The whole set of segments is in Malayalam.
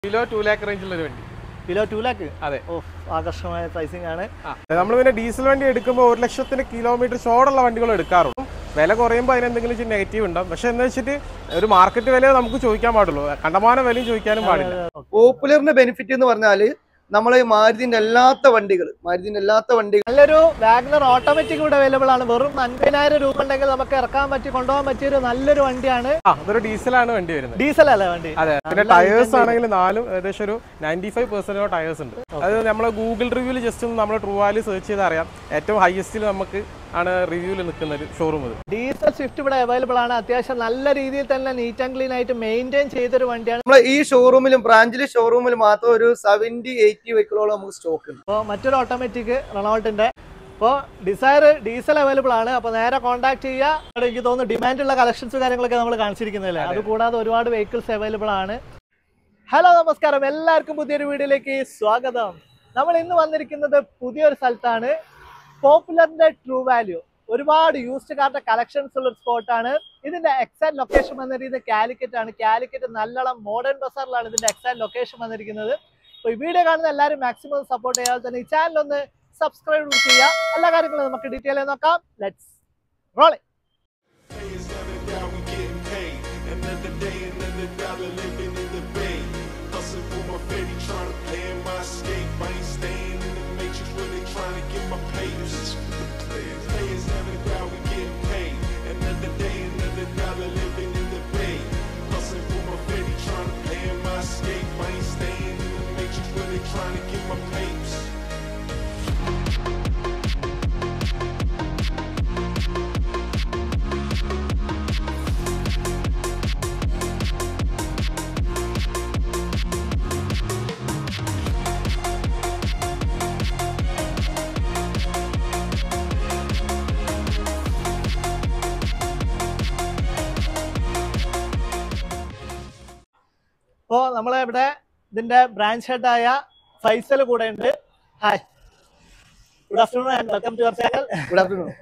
കിലോ ടു ലാക്ക് റേഞ്ചുള്ള ഒരു വണ്ടി കിലോ ടു ലാക്ക് അതെ ഓ ആകർഷകമായ പ്രൈസിംഗ് ആണ് നമ്മൾ പിന്നെ ഡീസൽ വണ്ടി എടുക്കുമ്പോൾ ഒരു ലക്ഷത്തിന് കിലോമീറ്റർ ഷോർട്ടുള്ള വണ്ടികൾ എടുക്കാറുള്ളൂ വില കുറയുമ്പോൾ അതിനെന്തെങ്കിലും ഇച്ചിരി നെഗറ്റീവ് ഉണ്ടാവും പക്ഷെ എന്ന് വെച്ചിട്ട് ഒരു മാർക്കറ്റ് വില നമുക്ക് ചോദിക്കാൻ പാടുള്ളൂ കണ്ടമാനം വിലയും ചോദിക്കാനും പാടില്ല പോപ്പുലറിന്റെ ബെനിഫിറ്റ് എന്ന് പറഞ്ഞാല് നമ്മളെ മാരുതിന്റെ അല്ലാത്ത വണ്ടികൾ മാരുതിന്റെ അല്ലാത്ത വണ്ടികൾ നല്ലൊരു വാഗ്നർ ഓട്ടോമാറ്റിക് ഇവിടെ അവൈലബിൾ ആണ് വെറും അൻപതിനായിരം രൂപ ഉണ്ടെങ്കിൽ നമുക്ക് ഇറക്കാൻ പറ്റി കൊണ്ടുപോകാൻ പറ്റിയ ഒരു നല്ലൊരു വണ്ടിയാണ് ആ അതൊരു ഡീസലാണ് വണ്ടി വരുന്നത് ഡീസൽ അല്ലേ വണ്ടി അതെ പിന്നെ ടയേഴ്സ് ആണെങ്കിൽ നാലും ഏകദേശം ഒരു നയൻറ്റി ഫൈവ് പെർസെന്റോ ടയേഴ്സ് ഉണ്ട് അത് നമ്മൾ ഗൂഗിൾ റിവ്യൂവിൽ ജസ്റ്റ് ഒന്ന് നമ്മൾ ട്രൂ വാല്യൂ സെർച്ച് ചെയ്ത് അറിയാം ഏറ്റവും ഹയസ്റ്റിൽ നമുക്ക് ആണ് റിവ്യൂവിൽ നിൽക്കുന്ന ഒരു ഷോറൂം ഇത് ഡീസൽ സ്വിഫ്റ്റ് ഇവിടെ അവൈലബിൾ ആണ് അത്യാവശ്യം നല്ല രീതിയിൽ തന്നെ നീറ്റ് ആൻഡ് ക്ലീൻ ആയിട്ട് മെയിൻറ്റെയിൻ ചെയ്തൊരു വണ്ടിയാണ് നമ്മളെ ഈ ഷോറൂമിലും ബ്രാഞ്ചിലെ ഷോറൂമിലും മാത്രം ഒരു സെവന്റി എയ്റ്റി വെഹിക്കിളോളം നമുക്ക് സ്റ്റോക്ക് ഉണ്ട് അപ്പോൾ മറ്റൊരു ഓട്ടോമാറ്റിക് റൊണോൾട്ടിന്റെ അപ്പോൾ ഡിസയർ ഡീസൽ അവൈലബിൾ ആണ് അപ്പോൾ നേരെ കോൺടാക്ട് ചെയ്യുക അവിടെ എനിക്ക് തോന്നുന്നു ഡിമാൻഡുള്ള കളക്ഷൻസ് കാര്യങ്ങളൊക്കെ നമ്മൾ കാണിച്ചിരിക്കുന്നില്ലേ അത് കൂടാതെ ഒരുപാട് വെഹിക്കിൾസ് അവൈലബിൾ ആണ് ഹലോ നമസ്കാരം എല്ലാവർക്കും പുതിയൊരു വീഡിയോയിലേക്ക് സ്വാഗതം നമ്മൾ ഇന്ന് വന്നിരിക്കുന്നത് പുതിയൊരു സ്ഥലത്താണ് പോപ്പുലറിന്റെ ട്രൂ വാല്യൂ ഒരുപാട് യൂസ്ഡ് കാറിന്റെ കളക്ഷൻസ് ഉള്ള ഒരു സ്പോട്ടാണ് ഇതിന്റെ എക്സാക്ട് ലൊക്കേഷൻ വന്നിരിക്കുന്നത് കാലിക്കറ്റ് ആണ് കാലിക്കറ്റ് നല്ലോണം മോഡേൺ ബസാറിലാണ് ഇതിന്റെ എക്സാക്ട് ലൊക്കേഷൻ വന്നിരിക്കുന്നത് അപ്പോൾ ഈ വീഡിയോ കാണുന്ന എല്ലാവരും മാക്സിമം സപ്പോർട്ട് ചെയ്യാതെ തന്നെ ഈ ചാനൽ ഒന്ന് സബ്സ്ക്രൈബ് ചെയ്യുക എല്ലാ കാര്യങ്ങളും നമുക്ക് ഡീറ്റെയിൽ ആയി നോക്കാം let's roll Pay is never down, we getting paid. Another day, another dollar living in the bay. Hustling for my baby, trying to pay in my escape. I ain't staying in the matrix, really trying to get my papers. Pay is never down, we getting paid. Another day, another dollar living in the bay. Hustling for my baby, trying to pay in my escape. I ain't staying in the matrix, really trying to get my papers. അപ്പോൾ നമ്മളെ ഇവിടെ ഇതിന്റെ ബ്രാഞ്ച് ഹെഡായ ഫൈസൽ കൂടെ ഉണ്ട് hi good afternoon and welcome to our channel good afternoon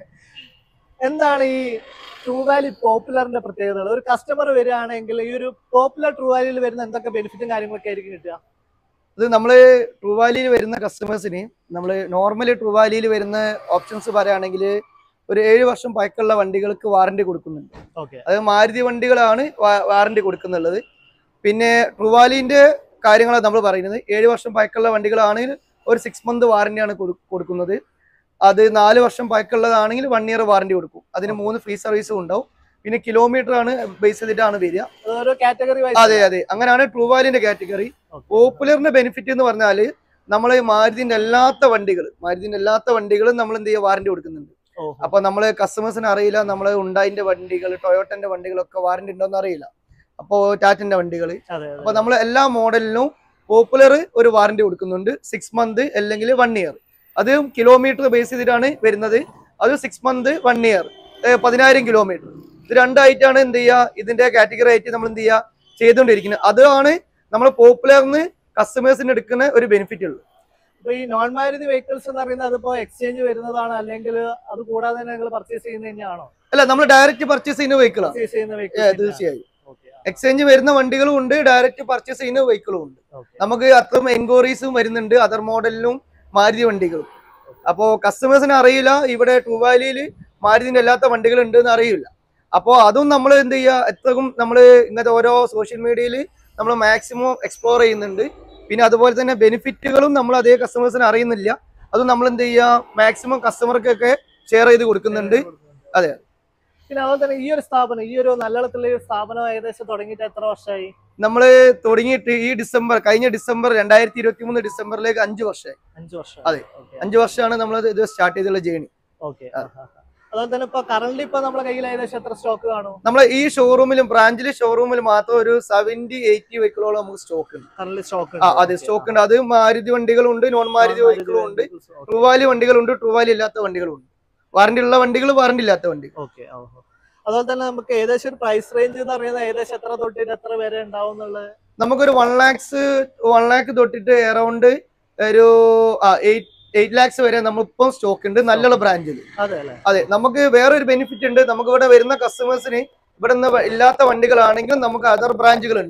എന്താണ് ഈ ട്രൂ വാലി പോപ്പുലറിന്റെ പ്രത്യേകതകൾ ഒരു കസ്റ്റമർ വരികയാണെങ്കിൽ ഈ ഒരു പോപ്പുലർ ട്രൂ വാലിയിൽ വരുന്ന എന്തൊക്കെ ബെനിഫിറ്റും കാര്യങ്ങളൊക്കെ ആയിരിക്കും കിട്ടുക ഇത് നമ്മള് ട്രൂവാലിയിൽ വരുന്ന കസ്റ്റമേഴ്സിന് നമ്മൾ നോർമലി ട്രൂവാലിയിൽ വരുന്ന ഓപ്ഷൻസ് പറയുകയാണെങ്കിൽ ഒരു ഏഴ് വർഷം പഴക്കമുള്ള വണ്ടികൾക്ക് വാറണ്ടി കൊടുക്കുന്നുണ്ട് ഓക്കെ അത് മാരുതി വണ്ടികളാണ് വാറണ്ടി കൊടുക്കുന്നുള്ളത് പിന്നെ ട്രുവാലിന്റെ കാര്യങ്ങളാണ് നമ്മൾ പറയുന്നത് ഏഴ് വർഷം പഴക്കമുള്ള വണ്ടികളാണെങ്കിൽ ഒരു സിക്സ് മന്ത് വാറണ്ടിയാണ് കൊടുക്കുന്നത് അത് നാല് വർഷം പഴക്കമുള്ളതാണെങ്കിൽ വൺ ഇയർ വാറണ്ടി കൊടുക്കും അതിന് മൂന്ന് ഫ്രീ സർവീസും ഉണ്ടാവും പിന്നെ കിലോമീറ്റർ ആണ് ബേസ് ചെയ്തിട്ടാണ് വരിക ഓരോ കാറ്റഗറി അതെ അതെ അങ്ങനെയാണ് ട്രൂവാലിന്റെ കാറ്റഗറി Okay. പോപ്പുലറിന്റെ ബെനിഫിറ്റ് എന്ന് പറഞ്ഞാല് നമ്മളെ മാരുതിന്റെ അല്ലാത്ത വണ്ടികൾ മാരുതിന്റെ അല്ലാത്ത വണ്ടികളും നമ്മൾ എന്ത് ചെയ്യുക വാറണ്ടി കൊടുക്കുന്നുണ്ട് അപ്പൊ നമ്മള് കസ്റ്റമേഴ്സിന് അറിയില്ല നമ്മള് ഉണ്ടായിന്റെ വണ്ടികൾ ടൊയോട്ടന്റെ വണ്ടികളൊക്കെ വാറണ്ടി ഉണ്ടോന്ന് അറിയില്ല അപ്പോ ടാറ്റന്റെ വണ്ടികൾ അതെ അപ്പൊ നമ്മൾ എല്ലാ മോഡലിനും പോപ്പുലർ ഒരു വാറണ്ടി കൊടുക്കുന്നുണ്ട് സിക്സ് മന്ത് അല്ലെങ്കിൽ വൺ ഇയർ അത് കിലോമീറ്റർ ബേസ് ചെയ്തിട്ടാണ് വരുന്നത് അത് സിക്സ് മന്ത് വൺ ഇയർ പതിനായിരം കിലോമീറ്റർ ഇത് രണ്ടായിട്ടാണ് എന്ത് ചെയ്യുക ഇതിന്റെ കാറ്റഗറി ആയിട്ട് നമ്മൾ എന്ത് ചെയ്യുക ചെയ്തുകൊണ്ടിരിക്കുന്നത് അതാണ് നമ്മൾ പോപ്പുലറിന് കസ്റ്റമേഴ്സിന് എടുക്കുന്ന ഒരു ബെനിഫിറ്റ് ഉള്ളത് ഇപ്പൊ ഈ നോൺ മാരുതി വെഹിക്കിൾസ് എന്ന് പറയുന്നത് അതിപ്പോ എക്സ്ചേഞ്ച് വരുന്നതാണ് അല്ലെങ്കിൽ അത് കൂടാതെ തന്നെ നിങ്ങൾ പർച്ചേസ് ചെയ്യുന്നത് തന്നെയാണോ അല്ല നമ്മൾ ഡയറക്റ്റ് പർച്ചേസ് ചെയ്യുന്ന വെഹിക്കിളാണ് പർച്ചേസ് ചെയ്യുന്ന ഏ, വെഹിക്കിൾ തീർച്ചയായും എക്സ്ചേഞ്ച് വരുന്ന വണ്ടികളും ഉണ്ട് ഡയറക്റ്റ് പർച്ചേസ് ചെയ്യുന്ന വെഹിക്കിളും ഉണ്ട് നമുക്ക് അത്രയും എൻക്വയറീസും വരുന്നുണ്ട് അതർ മോഡലിലും മാരുതി വണ്ടികളും അപ്പോൾ കസ്റ്റമേഴ്സിന് അറിയില്ല ഇവിടെ ട്രൂവാലിയിൽ മാരുതിന്റെ അല്ലാത്ത വണ്ടികൾ ഉണ്ട് എന്ന് അറിയില്ല അപ്പോൾ അതും നമ്മൾ എന്ത് ചെയ്യുക എത്രയും നമ്മൾ ഇങ്ങനത്തെ ഓരോ സോഷ്യൽ മീഡിയയിൽ നമ്മൾ മാക്സിമം എക്സ്പ്ലോർ ചെയ്യുന്നുണ്ട് പിന്നെ അതുപോലെ തന്നെ ബെനിഫിറ്റുകളും നമ്മൾ അതേ കസ്റ്റമേഴ്സിന് അറിയുന്നില്ല അതും നമ്മൾ എന്ത് ചെയ്യുക മാക്സിമം കസ്റ്റമർക്കൊക്കെ ഷെയർ ചെയ്ത് കൊടുക്കുന്നുണ്ട് അതെ. പിന്നെ അതുപോലെ തന്നെ ഈ ഒരു സ്ഥാപനം ഈ ഒരു നല്ലളത്തിലെ ഒരു സ്ഥാപനം ഏകദേശം തുടങ്ങിയിട്ട് എത്ര വർഷമായി നമ്മൾ തുടങ്ങിയിട്ട് ഈ ഡിസംബർ കഴിഞ്ഞ ഡിസംബർ രണ്ടായിരത്തി ഇരുപത്തി മൂന്ന് ഡിസംബറിലേക്ക് അഞ്ച് വർഷമായി അഞ്ചു വർഷം അതെ. അഞ്ച് വർഷമാണ് നമ്മൾ ഇത് സ്റ്റാർട്ട് ചെയ്തുള്ള ജേണി ഓക്കെ അതുപോലെ തന്നെ ഇപ്പൊ കറന്റ് ഇപ്പൊ നമ്മുടെ കയ്യിൽ ഏകദേശം എത്ര സ്റ്റോക്ക് കാണും നമ്മളെ ഈ ഷോറൂമിലും ബ്രാഞ്ചിലെ ഷോറൂമിൽ മാത്രം ഒരു സെവന്റി എയ്റ്റി വെഹിക്കിളോളം നമുക്ക് സ്റ്റോക്ക് ഉണ്ട് കറന്റ് സ്റ്റോക്ക് ആ അതെ സ്റ്റോക്ക് ഉണ്ട് അത് മാരുതി വണ്ടികളുണ്ട് നോൺ മാരുതി വെഹിക്കിളും ഉണ്ട് ട്രൂവാലി വണ്ടികളുണ്ട് ട്രൂവാലി ഇല്ലാത്ത വണ്ടികളുണ്ട് വാറണ്ടി ഉള്ള വണ്ടികൾ വാറണ്ടി ഇല്ലാത്ത വണ്ടികൾ ഓക്കെ അതുപോലെ തന്നെ നമുക്ക് ഏകദേശം ഒരു പ്രൈസ് റേഞ്ച് എന്ന് പറയുന്നത് ഏകദേശം എത്ര തൊട്ടിട്ട് എത്ര വരെ ഉണ്ടാവും എന്നുള്ളത് നമുക്കൊരു വൺ ലാക്സ് വൺ ലാക്ക് തൊട്ടിട്ട് അറൗണ്ട് ഒരു എയ്റ്റ് എയ്റ്റ് ലാക്സ് വരെ നമ്മളിപ്പം സ്റ്റോക്ക് ഉണ്ട് നല്ലുള്ള ബ്രാഞ്ചിൽ അതെ അല്ലെ അതെ നമുക്ക് വേറൊരു ബെനിഫിറ്റ് ഉണ്ട് നമുക്ക് ഇവിടെ വരുന്ന കസ്റ്റമേഴ്സിന് ഇവിടെ നിന്ന് ഇല്ലാത്ത വണ്ടികളാണെങ്കിലും നമുക്ക് അതർ ബ്രാഞ്ചുകൾ ഉണ്ട്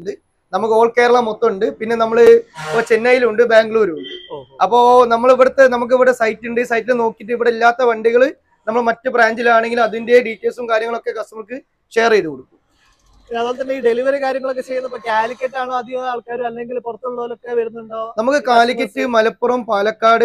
നമുക്ക് ഓൾ കേരള മൊത്തം ഉണ്ട് പിന്നെ നമ്മൾ ഇപ്പോൾ ചെന്നൈയിലുണ്ട് ബാംഗ്ലൂരും ഉണ്ട് ഓഹോ അപ്പോ നമ്മൾ ഇവിടുത്തെ നമുക്ക് ഇവിടെ സൈറ്റ് ഉണ്ട് സൈറ്റിൽ നോക്കിയിട്ട് ഇവിടെ ഇല്ലാത്ത വണ്ടികൾ നമ്മൾ മറ്റ് ബ്രാഞ്ചിലാണെങ്കിൽ അതിന്റെ ഡീറ്റെയിൽസും കാര്യങ്ങളൊക്കെ കസ്റ്റമർക്ക് ഷെയർ ചെയ്ത് കൊടുക്കും പിന്നെ അതുപോലെ തന്നെ ഈ ഡെലിവറി കാര്യങ്ങളൊക്കെ ചെയ്യുന്നത് ഇപ്പൊ കാലിക്കറ്റ് ആണോ അധികം ആൾക്കാർ അല്ലെങ്കിൽ പുറത്തുള്ളവരൊക്കെ വരുന്നുണ്ടോ നമുക്ക് കാലിക്കറ്റ് മലപ്പുറം പാലക്കാട്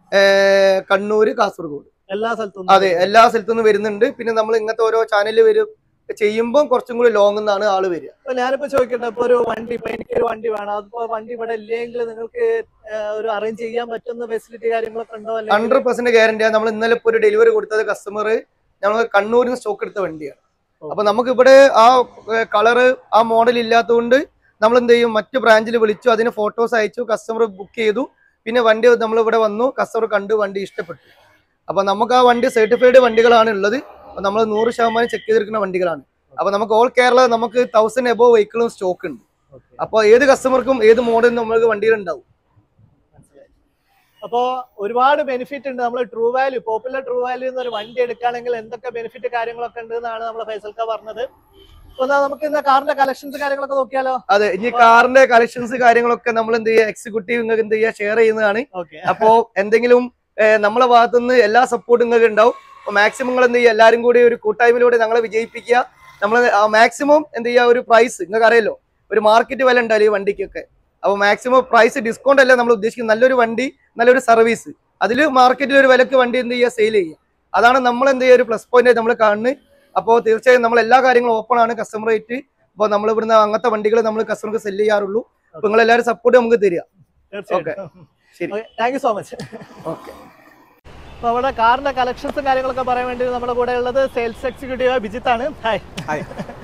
ഏർ കണ്ണൂര് കാസർഗോഡ് എല്ലാ സ്ഥലത്തും അതെ എല്ലാ സ്ഥലത്തു നിന്ന് വരുന്നുണ്ട് പിന്നെ നമ്മൾ ഇങ്ങനത്തെ ഓരോ ചാനലിൽ വരും ചെയ്യുമ്പോൾ കുറച്ചും കൂടി ലോങ് എന്നാണ് ആള് വരിക ഇപ്പൊ ഞാനിപ്പോ ചോദിക്കട്ടെ ഇപ്പൊ ഒരു വണ്ടി ഇപ്പൊ എനിക്ക് ഒരു വണ്ടി വേണം അതിപ്പോ വണ്ടി ഇവിടെ ഇല്ലെങ്കിൽ നിങ്ങൾക്ക് ഏഹ്, ഒരു അറേഞ്ച് ചെയ്യാൻ പറ്റുന്ന ഫെസിലിറ്റി കാര്യങ്ങളൊക്കെ ഉണ്ടോ അല്ലെങ്കിൽ ഹൺഡ്രഡ് പെർസെന്റ് ഗ്യാരണ്ടിയാണ് നമ്മൾ ഇന്നലെ ഇപ്പോൾ ഒരു ഡെലിവറി കൊടുത്തത് കസ്റ്റമർ നമ്മൾ കണ്ണൂരിൽ നിന്ന് സ്റ്റോക്ക് എടുത്ത വണ്ടിയാണ് ഓ. അപ്പൊ നമുക്ക് ഇവിടെ ആ കളറ് ആ മോഡൽ ഇല്ലാത്തതുകൊണ്ട് നമ്മൾ എന്ത് ചെയ്യും മറ്റു ബ്രാഞ്ചിൽ വിളിച്ചു അതിന് ഫോട്ടോസ് അയച്ചു കസ്റ്റമർ ബുക്ക് ചെയ്തു പിന്നെ വണ്ടി നമ്മൾ ഇവിടെ വന്നു കസ്റ്റമർ കണ്ടു വണ്ടി ഇഷ്ടപ്പെട്ടു അപ്പൊ നമുക്ക് ആ വണ്ടി സർട്ടിഫൈഡ് വണ്ടികളാണ് ഉള്ളത് അപ്പൊ നമ്മൾ നൂറ് ശതമാനം ചെക്ക് ചെയ്തിരിക്കുന്ന വണ്ടികളാണ് അപ്പൊ നമുക്ക് ഓൾ കേരള നമുക്ക് തൗസൻഡ് എബോ വെഹിക്കിളും സ്റ്റോക്ക് ഉണ്ട് Okay. അപ്പൊ ഏത് കസ്റ്റമർക്കും ഏത് മോഡലും നമുക്ക് വണ്ടിയിലുണ്ടാവും മനസ്സിലായി. അപ്പോ ഒരുപാട് ബെനിഫിറ്റ് ഉണ്ട് നമ്മൾ true value Popular true value എന്നൊരു വണ്ടി എടുക്കുകയാണെങ്കിൽ എന്തൊക്കെ ബെനിഫിറ്റ് കാര്യങ്ങളൊക്കെ ഉണ്ട് എന്നാണ് നമ്മൾ ഫൈസൽക്ക പറഞ്ഞത് അപ്പൊ എന്നാ നമുക്ക് ഇന്ന് കാറിന്റെ കളക്ഷൻസ് കാര്യങ്ങളൊക്കെ നോക്കിയാലോ അതെ ഇനി കാറിന്റെ കളക്ഷൻസ് കാര്യങ്ങളൊക്കെ നമ്മൾ എന്ത് ചെയ്യുക എക്സിക്യൂട്ടീവ് നിങ്ങൾക്ക് എന്ത് ചെയ്യുക ഷെയർ ചെയ്യുന്നതാണ് ഓക്കെ അപ്പോ എന്തെങ്കിലും ഏഹ്, നമ്മളെ ഭാഗത്തുനിന്ന് എല്ലാ സപ്പോർട്ടും നിങ്ങൾക്ക് ഉണ്ടാവും അപ്പൊ മാക്സിമം നിങ്ങൾ എന്ത് ചെയ്യുക എല്ലാവരും കൂടി ഒരു കൂട്ടായ്മയിലൂടെ ഞങ്ങളെ വിജയിപ്പിക്കുക നമ്മൾ മാക്സിമം എന്ത് ചെയ്യുക ഒരു പ്രൈസ് നിങ്ങൾക്ക് അറിയാലോ ഒരു മാർക്കറ്റ് വില ഉണ്ടല്ലോ ഈ വണ്ടിക്കൊക്കെ അപ്പൊ മാക്സിമം പ്രൈസ് ഡിസ്കൗണ്ട് അല്ല നമ്മൾ ഉദ്ദേശിക്കുന്നത് നല്ലൊരു വണ്ടി നല്ലൊരു സർവീസ് അതിൽ മാർക്കറ്റിൽ ഒരു വിലക്ക് വണ്ടി എന്ത് ചെയ്യുക സെയിൽ ചെയ്യുക അതാണ് നമ്മൾ എന്ത് ചെയ്യുക ഒരു പ്ലസ് പോയിന്റ് നമ്മൾ കാണുന്നത് അപ്പോൾ തീർച്ചയായും നമ്മൾ എല്ലാ കാര്യങ്ങളും ഓപ്പൺ ആണ് കസ്റ്റമർ ആയിട്ട് അപ്പോൾ നമ്മൾ ഇവിടുന്ന് അങ്ങനത്തെ വണ്ടികൾ നമ്മൾ കസ്റ്റമർക്ക് സെല് ചെയ്യാറുള്ളൂ അപ്പൊ നിങ്ങൾ എല്ലാവരും സപ്പോർട്ട് നമുക്ക് തരിക തീർച്ചയായിട്ടും ശരി. Thank you so much okay അപ്പൊ അവിടെ കാറിന്റെ കളക്ഷൻസും കാര്യങ്ങളൊക്കെ പറയാൻ വേണ്ടി നമ്മുടെ കൂടെ ഉള്ളത് സെയിൽസ് എക്സിക്യൂട്ടീവ് ബിജിത്ത് ആണ് ഹായ് ഹായ്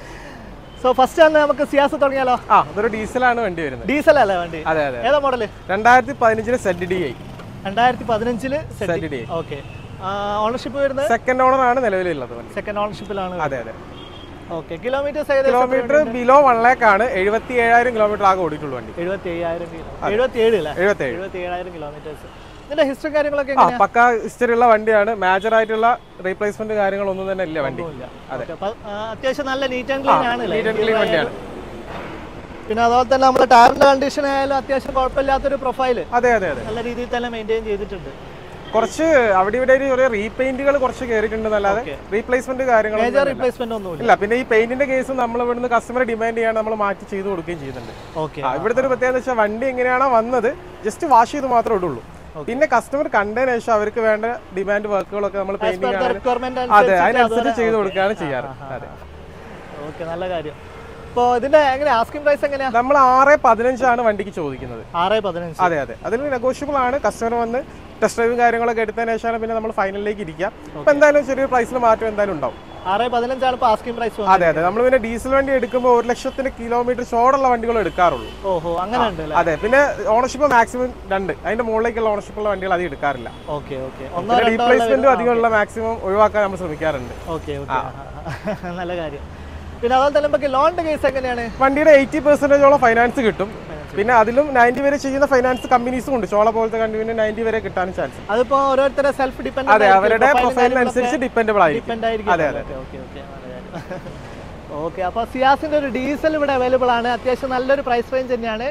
സോ ഫസ്റ്റ് തന്നെ നമുക്ക് സിയാസ് തുടങ്ങിയാലോ ആ ഇതൊരു ഡീസലാണ് വണ്ടി വരുന്നത് ഡീസൽ അല്ലേ വണ്ടി അതെ അതെ ഏതാ മോഡല് രണ്ടായിരത്തി പതിനഞ്ചിലെ സെഡ് ഡി ഐ രണ്ടായിരത്തി പതിനഞ്ചില് ZD. ഓക്കെ ഓണർഷിപ്പ് വരുന്നത് സെക്കൻഡ് ഓണർ ആണ് നിലവിലുള്ളത് വണ്ടി സെക്കൻഡ് ഓണർഷിപ്പിലാണ് അതെ അതെ okay kilometres kilometre below one lakh ആണ് എഴുപത്തി ഏഴായിരം കിലോമീറ്റർ ആകെ ഓടിയിട്ടുള്ളൂ വണ്ടി എഴുപത്തി അയ്യായിരം കിലോ എഴുപത്തി ഏഴ് അല്ലേ എഴുപത്തി ഏഴ് എഴുപത്തി ഏഴായിരം കിലോമീറ്റേഴ്സ് ഇതിന്റെ ഹിസ്റ്ററി കാര്യങ്ങളൊക്കെ ആ എങ്ങനെയാ പക്ക ഹിസ്റ്ററി ഉള്ള വണ്ടിയാണ് മേജർ ആയിട്ടുള്ള റീപ്ലേസ്മെന്റ് കാര്യങ്ങളൊന്നും തന്നെ ഇല്ല വണ്ടി ഒന്നുമില്ല. അതെ. Okay, അപ്പൊ, ആ, അത്യാവശ്യം നല്ല നീറ്റ് ആൻഡ് ക്ലീൻ ആണ് neat and clean വണ്ടിയാണ്. പിന്നെ അതുപോലെ തന്നെ നമ്മുടെ ടയറിന്റെ കണ്ടീഷൻ ആയാലും അത്യാവശ്യം കുഴപ്പമില്ലാത്തൊരു പ്രൊഫൈല് അതെ അതെ അതെ നല്ല രീതിയിൽ തന്നെ മെയിൻറ്റെയിൻ ചെയ്തിട്ടുണ്ട് കുറച്ച് അവിടെ ഇവിടെ ഒരു ചെറിയ റീപെയിന്റുകൾ കുറച്ച് കയറിയിട്ടുണ്ടെന്നല്ലാതെ Okay. റീപ്ലേസ്മെന്റ് കാര്യങ്ങളൊന്നും മേജർ തന്നെ ഇല്ല. റീപ്ലേസ്മെന്റ് ഒന്നുമില്ല ഇല്ല പിന്നെ ഈ പെയിന്റിന്റെ കേസ് നമ്മൾ ഇവിടുന്ന് കസ്റ്റമർ ഡിമാൻഡ് ചെയ്യാൻ നമ്മൾ മാറ്റി ചെയ്ത് കൊടുക്കുകയും ചെയ്യുന്നുണ്ട് ഓക്കെ ആ, ഇവിടുത്തെ ഒരു പ്രത്യേകത വെച്ചാൽ വണ്ടി എങ്ങനെയാണോ വന്നത് ജസ്റ്റ് വാഷ് ചെയ്ത് മാത്രമേ ഇടുള്ളൂ പിന്നെ കസ്റ്റമർ കണ്ടതിന് ശേഷം അവർക്ക് വേണ്ട ഡിമാൻഡ് വർക്കുകളൊക്കെ നമ്മൾ പെയിന്റിംഗ് ആണ് റിക്വയർമെന്റ് അതെ അതിനനുസരിച്ച് ചെയ്ത് കൊടുക്കുകയാണ് ചെയ്യാറ് അതെ ഓക്കെ നല്ല കാര്യം ഇപ്പൊ ഇതിന്റെ എങ്ങനെ ആസ്കിംഗ് പ്രൈസ് എങ്ങനെയാ നമ്മൾ ആറ് പതിനഞ്ചാണ് വണ്ടിക്ക് ചോദിക്കുന്നത് ആറ് പതിനഞ്ച് അതെ അതെ അതിൽ നെഗോഷ്യബിൾ ആണ് കസ്റ്റമർ വന്ന് ടെസ്റ്റ് ഡ്രൈവും കാര്യങ്ങളൊക്കെ എടുത്തതിന് ശേഷമാണ് പിന്നെ നമ്മൾ ഫൈനലിലേക്ക് ഇരിക്കുക അപ്പൊ എന്തായാലും ചെറിയ പ്രൈസിൽ മാറ്റം എന്തായാലും ഉണ്ടാവും ആറ് പതിനഞ്ചാണ് ഇപ്പൊ ആസ്കിംഗ് പ്രൈസ് അതെ അതെ നമ്മൾ പിന്നെ ഡീസൽ വണ്ടി എടുക്കുമ്പോൾ ഒരു ലക്ഷത്തിന് കിലോമീറ്റർ ഷോർട്ടുള്ള വണ്ടികൾ എടുക്കാറുള്ളൂ ഓഹോ അങ്ങനെ ഉണ്ട് അല്ലേ അതെ പിന്നെ ഓണർഷിപ്പ് മാക്സിമം രണ്ട് അതിന്റെ മുകളിലേക്കുള്ള ഓണർഷിപ്പുള്ള വണ്ടികൾ അധികം എടുക്കാറില്ല ഓക്കെ ഓക്കെ ഒന്നോ പിന്നെ രണ്ടോ റീപ്ലേസ്മെന്റും അധികമുള്ള മാക്സിമം ഒഴിവാക്കാൻ നമ്മൾ ശ്രമിക്കാറുണ്ട് ഓക്കെ ഓക്കെ നല്ല കാര്യം പിന്നെ അതുപോലെ തന്നെ നമുക്ക് ലോണിന്റെ കേസ് എങ്ങനെയാണ് വണ്ടിയുടെ എയ്റ്റി പെർസെന്റേജോളം ഫൈനാൻസ് കിട്ടും പിന്നെ അതിലും നയൻറ്റി വരെ ചെയ്യുന്ന ഫൈനാൻസ് കമ്പനീസും ഉണ്ട് ചോള പോലത്തെ കമ്പനി നയൻറ്റി വരെ കിട്ടാനും ചാൻസ് അതിപ്പോ ഓരോരുത്തരെ സെൽഫ് ഡിപെൻഡ് അതെ അവരുടെ പ്രൊഫൈലിനനുസരിച്ച് ഡിപ്പെൻഡബിൾ ആയിരിക്കും ഡിപെൻഡ് ആയിരിക്കും അതെ, അതെ. ഓക്കെ ഓക്കെ ഓക്കെ അപ്പൊ സിയാസിന്റെ ഒരു ഡീസൽ ഇവിടെ അവൈലബിൾ ആണ് അത്യാവശ്യം നല്ലൊരു പ്രൈസ് റേഞ്ച് തന്നെയാണ്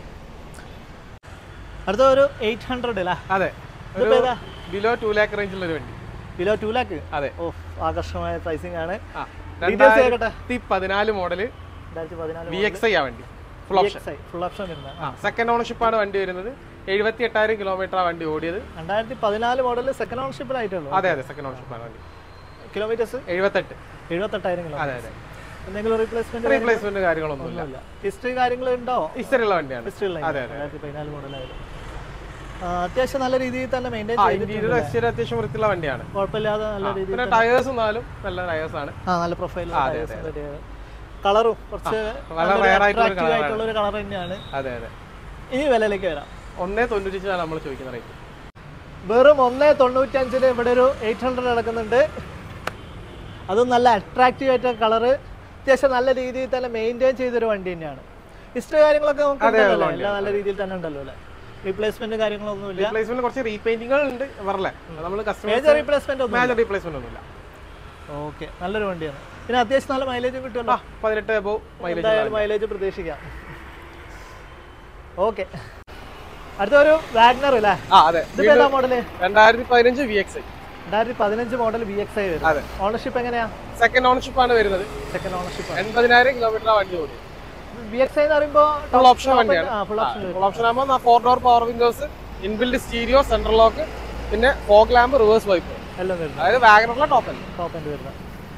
അടുത്ത ഒരു എയ്റ്റ് ഹൺഡ്രഡ് അല്ലേ അതെ ഇതിപ്പോ ഏതാ? ബിലോ ടു ലാക്ക് റേഞ്ചുള്ള ഒരു വണ്ടി ബിലോ ടു ലാക്ക് അതെ ഓ ആകർഷകമായ പ്രൈസിംഗ് ആണ് ആ Details കേൾക്കട്ടെ. രണ്ടായിരത്തി പതിനാല് മോഡല് രണ്ടായിരത്തി പതിനാല് വി എക്സ് ഐ ആ വണ്ടി ഫുൾ ഓപ്ഷൻ ഫുൾ ഓപ്ഷൻ വരുന്നത് ആ സെക്കൻഡ് ഓണർഷിപ്പ് ആണ് വണ്ടി വരുന്നത് എഴുപത്തി എട്ടായിരം കിലോമീറ്റർ ആ വണ്ടി ഓടിയത് രണ്ടായിരത്തി പതിനാല് മോഡൽ സെക്കൻഡ് ഓണർഷിപ്പിലായിട്ടുള്ളൂ അതെ അതെ സെക്കൻഡ് ഓണർഷിപ്പ് ആണ് വണ്ടി കിലോമീറ്റേഴ്സ് എഴുപത്തെട്ട് എഴുപത്തെട്ടായിരം കിലോ അതെ അതെ എന്തെങ്കിലും റീപ്ലേസ്മെന്റ് റീപ്ലേസ്മെന്റ് കാര്യങ്ങളൊന്നുമില്ല ഒന്നുമില്ല ഹിസ്റ്ററി കാര്യങ്ങൾ ഉണ്ടോ ഹിസ്റ്ററി ഉള്ള വണ്ടിയാണ് ഹിസ്റ്ററി ഉള്ള അതെ, അതെ. രണ്ടായിരത്തി പതിനാല് മോഡലായാലും അത്യാവശ്യം നല്ല രീതിയിൽ തന്നെ മെയിൻറ്റെയിൻ ആ ചെയ്തിട്ടുണ്ട് ഇന്റീരിയർ എക്സ്റ്റീരിയർ അത്യാവശ്യം വൃത്തിയുള്ള വണ്ടിയാണ് കുഴപ്പമില്ലാതെ നല്ല ആ, രീതിയിൽ പിന്നെ ടയേഴ്സ് നാലും നല്ല ടയേഴ്സ് ആണ് ആ നല്ല പ്രൊഫൈൽ ആ, അതെ, അതെ, കളറും കുറച്ച് വളരെ rare ആയിട്ടുള്ള ഒരു attractive colour ആയിട്ടുള്ള ഒരു കളർ തന്നെയാണ് അതെ അതെ ഇനി വിലയിലേക്ക് വരാം ഒന്നേ തൊണ്ണൂറ്റിച്ചാണ് നമ്മൾ ചോദിക്കുന്ന റേറ്റ് വെറും ഒന്നേ തൊണ്ണൂറ്റഞ്ചിന് ഇവിടെ ഒരു എയ്റ്റ് ഹൺഡ്രഡ് നടക്കുന്നുണ്ട് അതും നല്ല അട്രാക്റ്റീവ് ആയിട്ട് കളറ് അത്യാവശ്യം നല്ല രീതിയിൽ തന്നെ മെയിൻറ്റെയിൻ ചെയ്തൊരു വണ്ടി തന്നെയാണ് ഹിസ്റ്ററി കാര്യങ്ങളൊക്കെ നമുക്ക് അതെ, ഉണ്ടല്ലോ ഉള്ള അല്ലേ? എല്ലാം നല്ല രീതിയിൽ തന്നെ ഉണ്ടല്ലോ അല്ലേ റീപ്ലേസ്മെന്റ് കാര്യങ്ങളൊന്നുമില്ല റീപ്ലേസ്മെന്റ് കുറച്ച് റീപെയിന്റിങ്ങുകൾ ഉണ്ട് വരല്ലേ നമ്മൾ മേജർ കസ്റ്റമേഴ്സ് റീപ്ലേസ്മെന്റ് ഒന്നും മേജർ റീപ്ലേസ്മെന്റ് ഒന്നുമില്ല ഓക്കെ നല്ലൊരു വണ്ടിയാണ് പിന്നെ അത്യാവശ്യം നല്ല മൈലേജും കിട്ടുമല്ലോ ആ പതിനെട്ട് എബോ മൈലേജ് എന്തായാലും മൈലേജ് പ്രതീക്ഷിക്കാം ഓക്കെ അടുത്ത ഒരു വാഗ്നർ അല്ലേ ആ അതെ ഇതിപ്പോ ഏതാ മോഡല് രണ്ടായിരത്തി പതിനഞ്ച് വി എക്സ് ഐ രണ്ടായിരത്തി പതിനഞ്ച് മോഡൽ ബി എക്സ് ഐ അതെ. വരും ഓണർഷിപ്പ് എങ്ങനെയാ സെക്കൻഡ് ഓണർഷിപ്പ് ആണ് വരുന്നത് സെക്കൻഡ് ഓണർഷിപ്പ് എൺപതിനായിരം കിലോമീറ്റർ വണ്ടി ഓടി ബി എക്സ് ഐ എന്ന് പറയുമ്പോൾ ഫുൾ ഓപ്ഷൻ വണ്ടിയാണ് ആ ഫുൾ ഓപ്ഷൻ ഫുൾ ഓപ്ഷൻ ആകുമ്പോൾ four door power windows inbuilt stereo central lock പിന്നെ ഫോഗ് ലാമ്പ് റിവേഴ്സ് വൈപ്പ് എല്ലാം വരുന്നത് അതായത് വാഗനറിലെ ടോപ്പ് എൻഡ് ടോപ്പ് എൻഡ് വരുന്നത്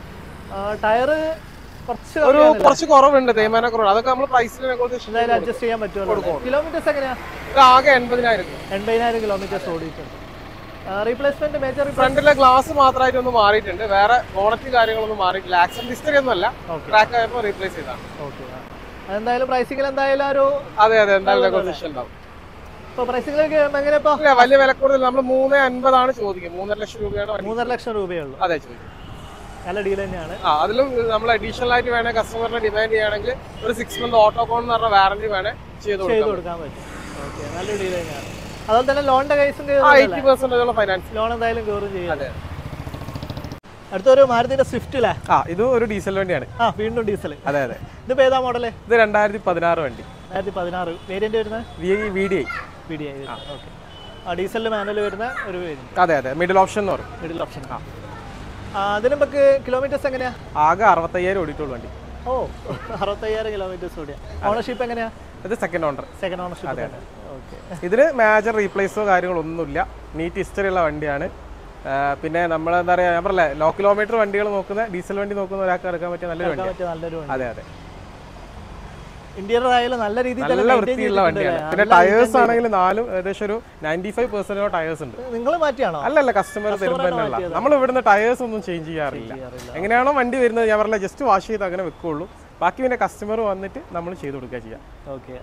ടയറ് കുറച്ച് ഒരു കമ്മിയാണല്ലേ? കുറച്ച് കുറവുണ്ട് തേയ്മാന കുറവ് അതൊക്കെ നമ്മൾ പ്രൈസിൽ എന്തായാലും അഡ്ജസ്റ്റ് ചെയ്യാൻ പറ്റുമല്ലോ കിലോമീറ്റേഴ്സ് എങ്ങനെയാ ആകെ എൺപതിനായിരം എൺപതിനായിരം കിലോമീറ്റേഴ്സ് ഓടിയിട്ടുണ്ട് റീപ്ലേസ്മെന്റ് മേജർ ഫ്രണ്ടിലെ ഗ്ലാസ് മാത്രമായിട്ട് ഒന്ന് മാറിയിട്ടുണ്ട് വേറെ ബോണറ്റ് കാര്യങ്ങളൊന്നും മാറിയിട്ടില്ല ആക്സിഡന്റ് ഹിസ്റ്ററി ഒന്നും അല്ല Okay. ട്രാക്ക് ആയപ്പോൾ റീപ്ലേസ് ചെയ്താണ് ഓക്കെ അതെന്തായാലും പ്രൈസിങ്ങിൽ എന്തായാലും ഒരു അതെ അതെ എന്തായാലും നെഗോസിയേഷൻ ഉണ്ടാവും ഇപ്പൊ പ്രൈസിങ്ങിലേക്ക് എങ്ങനെ ഇപ്പൊ ഇല്ല വലിയ വില കൂടുതൽ നമ്മൾ മൂന്ന് അൻപതാണ് ചോദിക്കുന്നത് മൂന്നര ലക്ഷം രൂപയാണ് വണ്ടി മൂന്നര ലക്ഷം രൂപയേ ഉള്ളൂ അതെ ചോദിക്കും നല്ല ഡീൽ തന്നെയാണ് ആ അതിലും നമ്മൾ അഡീഷണൽ ആയിട്ട് വേണേൽ കസ്റ്റമറിനെ ഡിമാൻഡ് ചെയ്യുകയാണെങ്കിൽ ഒരു സിക്സ് മന്ത് ഓട്ടോ കോൺ എന്ന് പറഞ്ഞ വാറന്റി വേണേൽ ചെയ്ത് ചെയ്ത് കൊടുക്കാം കൊടുക്കാൻ പറ്റും ഓക്കെ നല്ല ഡീൽ തന്നെയാണ് അതുപോലെ തന്നെ ലോണിന്റെ കേസും ആ എയ്റ്റി പെർസെന്റേജ് ഫൈനാൻസ് ലോൺ എന്തായാലും കയറും ചെയ്യും അതെ അടുത്തൊരു മാരുതിന്റെ സ്വിഫ്റ്റ് അല്ലേ ആ ഇത് ഒരു ഡീസൽ വണ്ടിയാണ് ആ വീണ്ടും ഡീസൽ അതെ അതെ ഇതിപ്പോ ഏതാ മോഡല് ഇത് രണ്ടായിരത്തി പതിനാറ് വണ്ടി രണ്ടായിരത്തി പതിനാറ് വേരിയന്റ് വരുന്നത് V V D I P D I okay ആ ഡീസലിൽ മാനുവൽ വരുന്ന ഒരു വേരിയന്റ് അതെ അതെ മിഡിൽ ഓപ്ഷൻ എന്ന് പറയും മിഡിൽ ഓപ്ഷൻ ആ അതിന് നമുക്ക് കിലോമീറ്റേഴ്സ് എങ്ങനെയാ ആകെ അറുപത്തയ്യായിരം ഓടിയിട്ടുള്ളൂ വണ്ടി ഓ അറുപത്തയ്യായിരം കിലോമീറ്റേഴ്സ് ഓടിയാ ഓണർഷിപ്പ് എങ്ങനെയാ ഇത് second owner second ownership okay ഇതിന് മേജർ റീപ്ലേസോ കാര്യങ്ങളൊന്നുമില്ല നീറ്റ് ഹിസ്റ്ററി ഉള്ള വണ്ടിയാണ് ആ, പിന്നെ നമ്മൾ എന്താ പറയുക ഞാൻ പറഞ്ഞില്ലേ ലോ കിലോമീറ്റർ വണ്ടികൾ നോക്കുന്ന ഡീസൽ വണ്ടി നോക്കുന്ന ഒരാൾക്ക് എടുക്കാൻ പറ്റിയ നല്ലൊരു വണ്ടിയാണ് പറ്റിയ നല്ലൊരു വണ്ടി അതെ അതെ ഇന്റീരിയർ ആയാലും നല്ല രീതിയിൽ തന്നെ നല്ല maintain വൃത്തിയുള്ള വണ്ടിയാണ് ചെയ്തിട്ടുണ്ട് പിന്നെ ടയേഴ്സ് ആണെങ്കിൽ നാലും ഏകദേശം ഒരു നയൻറ്റി ഫൈവ് പെർസെന്റോ ടയേഴ്സ് ഉണ്ട് നിങ്ങൾ മാറ്റിയാണോ അല്ലല്ല കസ്റ്റമർ തരുമ്പോൾ തന്നെയുള്ള നമ്മൾ ഇവിടുന്ന് ടയേഴ്സ് ഒന്നും ചേഞ്ച് ചെയ്യാറില്ല ചെയ്യാറില്ല. എങ്ങനെയാണോ വണ്ടി വരുന്നത് ഞാൻ പറഞ്ഞില്ല ജസ്റ്റ് വാഷ് ചെയ്ത് അങ്ങനെ വെക്കുള്ളൂ ബാക്കി പിന്നെ കസ്റ്റമർ വന്നിട്ട് നമ്മൾ ചെയ്ത് കൊടുക്കുക ചെയ്യാം ഓക്കെ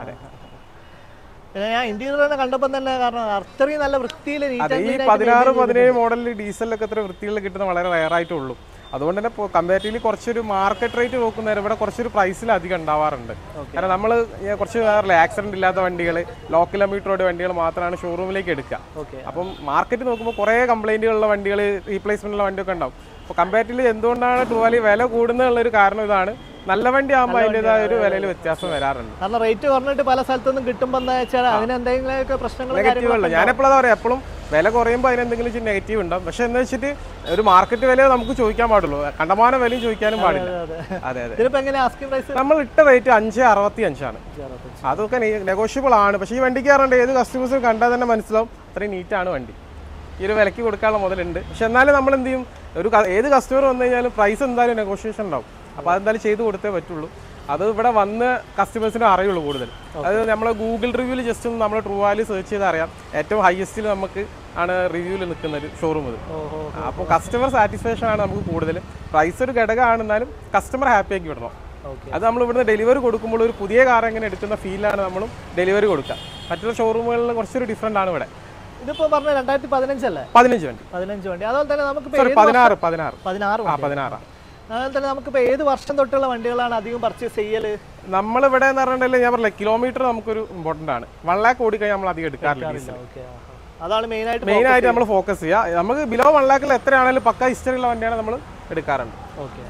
പിന്നെ ഞാൻ ഇന്റീരിയർ തന്നെ കണ്ടപ്പോൾ തന്നെ കാരണം അത്രയും നല്ല വൃത്തിയിൽ അതെ ഈ പതിനാറ് പതിനേഴ് മോഡലിൽ ഡീസലൊക്കെ എത്ര വൃത്തികളിൽ കിട്ടുന്ന വളരെ റയർ ആയിട്ടുള്ളൂ അതുകൊണ്ട് തന്നെ കമ്പാരിറ്റീവ്ലി കുറച്ചൊരു മാർക്കറ്റ് റേറ്റ് നോക്കുന്നേരം ഇവിടെ കുറച്ചൊരു പ്രൈസിൽ അധികം ഉണ്ടാവാറുണ്ട് കാരണം നമ്മൾ കുറച്ച് വേറെ ആക്സിഡന്റ് ഇല്ലാത്ത വണ്ടികൾ ലോ കിലോമീറ്റർ ഓടിയ വണ്ടികൾ മാത്രമാണ് ഷോറൂമിലേക്ക് എടുക്കുക ഓക്കെ അപ്പം മാർക്കറ്റ് നോക്കുമ്പോൾ കുറേ കംപ്ലൈൻറ്റുകളുള്ള വണ്ടികൾ റീപ്ലേസ്മെന്റ് ഉള്ള വണ്ടിയൊക്കെ ഉണ്ടാവും അപ്പോൾ കമ്പാരിറ്റീവ്ലി എന്തുകൊണ്ടാണ് ട്രൂവാലി വില കൂടുന്നതിനുള്ളൊരു കാരണം ഇതാണ് നല്ല വണ്ടി ആകുമ്പോൾ അതിൻ്റെതായ ഒരു വിലയിൽ വ്യത്യാസം വരാറുണ്ട് കാരണം റേറ്റ് കുറഞ്ഞിട്ട് പല സ്ഥലത്തുനിന്നും കിട്ടുമ്പോൾ എന്താ വെച്ചാൽ അതിന് എന്തെങ്കിലുമൊക്കെ പ്രശ്നങ്ങൾ നെഗറ്റീവ് അല്ല ഞാനെപ്പോഴാ പറയാം എപ്പോഴും വില കുറയുമ്പോൾ അതിനെന്തെങ്കിലും നെഗറ്റീവ് ഉണ്ടാവും പക്ഷെ എന്താ വെച്ചിട്ട് ഒരു മാർക്കറ്റ് വില നമുക്ക് ചോദിക്കാൻ പാടുള്ളൂ കണ്ടമാനം വിലയും ചോദിക്കാനും പാടില്ല അതെ അതെ ഇതിനിപ്പോ എങ്ങനെ ആസ്കിംഗ് പ്രൈസ് നമ്മൾ ഇട്ട റേറ്റ് അഞ്ച് അറുപത്തി അഞ്ചാണ് അതൊക്കെ നെഗോഷ്യബിൾ ആണ് പക്ഷേ ഈ വണ്ടിക്ക് പറഞ്ഞിട്ട് ഏത് കസ്റ്റമേഴ്സും കണ്ടാൽ തന്നെ മനസ്സിലാവും അത്രയും നീറ്റാണ് വണ്ടി ഈ ഒരു വിലക്ക് കൊടുക്കാനുള്ള മുതലുണ്ട് പക്ഷെ എന്നാലും നമ്മൾ എന്ത് ചെയ്യും ഒരു ക- ഏത് കസ്റ്റമർ വന്നു കഴിഞ്ഞാലും പ്രൈസ് എന്തായാലും നെഗോഷിയേഷൻ ഉണ്ടാവും അപ്പോൾ അതെന്തായാലും ചെയ്ത് കൊടുത്തേ പറ്റുള്ളൂ അത് ഇവിടെ വന്ന് കസ്റ്റമേഴ്സിന് അറിയുള്ളൂ കൂടുതൽ അത് നമ്മൾ ഗൂഗിൾ റിവ്യൂവിൽ ജസ്റ്റ് ഒന്ന് നമ്മൾ ട്രൂ വാല്യൂ സെർച്ച് ചെയ്ത് അറിയാം ഏറ്റവും ഹയസ്റ്റിൽ നമുക്ക് ആണ് റിവ്യൂവിൽ നിൽക്കുന്ന ഒരു ഷോറൂം ഇത് ഓഹോ അപ്പോൾ കസ്റ്റമർ സാറ്റിസ്ഫാക്ഷൻ ആണ് നമുക്ക് കൂടുതൽ പ്രൈസ് ഒരു ഘടകമാണ് എന്നാലും കസ്റ്റമർ ഹാപ്പി ആക്കി വിടണം ഓക്കെ അത് നമ്മൾ ഇവിടുന്ന് ഡെലിവറി കൊടുക്കുമ്പോൾ ഒരു പുതിയ കാർ എങ്ങനെ എടുക്കുന്ന ഫീലാണ് നമ്മളും ഡെലിവറി കൊടുക്കുക മറ്റുള്ള ഷോറൂമുകളിൽ കുറച്ചൊരു ഡിഫറെൻ്റ് ആണ് ഇവിടെ ഇതിപ്പോ പറഞ്ഞ രണ്ടായിരത്തി പതിനഞ്ചല്ലേ പതിനഞ്ച് വണ്ടി പതിനഞ്ച് വണ്ടി അതുപോലെ തന്നെ നമുക്ക് സോറി പതിനാറ് പതിനാറ് പതിനാറ് ആ വണ്ടി പതിനാറാണ് അതുപോലെ തന്നെ നമുക്കിപ്പോ ഏത് വർഷം തൊട്ടുള്ള വണ്ടികളാണ് അധികം പർച്ചേസ് ചെയ്യല് നമ്മളിവിടെ എന്ന് പറഞ്ഞിട്ടുണ്ടെങ്കിൽ ഞാൻ പറഞ്ഞില്ല കിലോമീറ്റർ നമുക്കൊരു ഇമ്പോർട്ടൻ്റ് ആണ് വൺ ലാക്ക് ഓടിക്കഴിഞ്ഞാൽ നമ്മൾ അധികം എടുക്കാറില്ല ഡീസൽ ഓക്കെ അതാണ് മെയിൻ ആയിട്ട് മെയിൻ ആയിട്ട് നമ്മൾ ഫോക്കസ് ചെയ്യുക നമുക്ക് ബിലോ വൺ ലാക്കിൽ എത്രയാണെങ്കിലും പക്ക ഹിസ്റ്ററി ഉള്ള വണ്ടിയാണ് നമ്മൾ എടുക്കാറുണ്ട് ഓക്കെ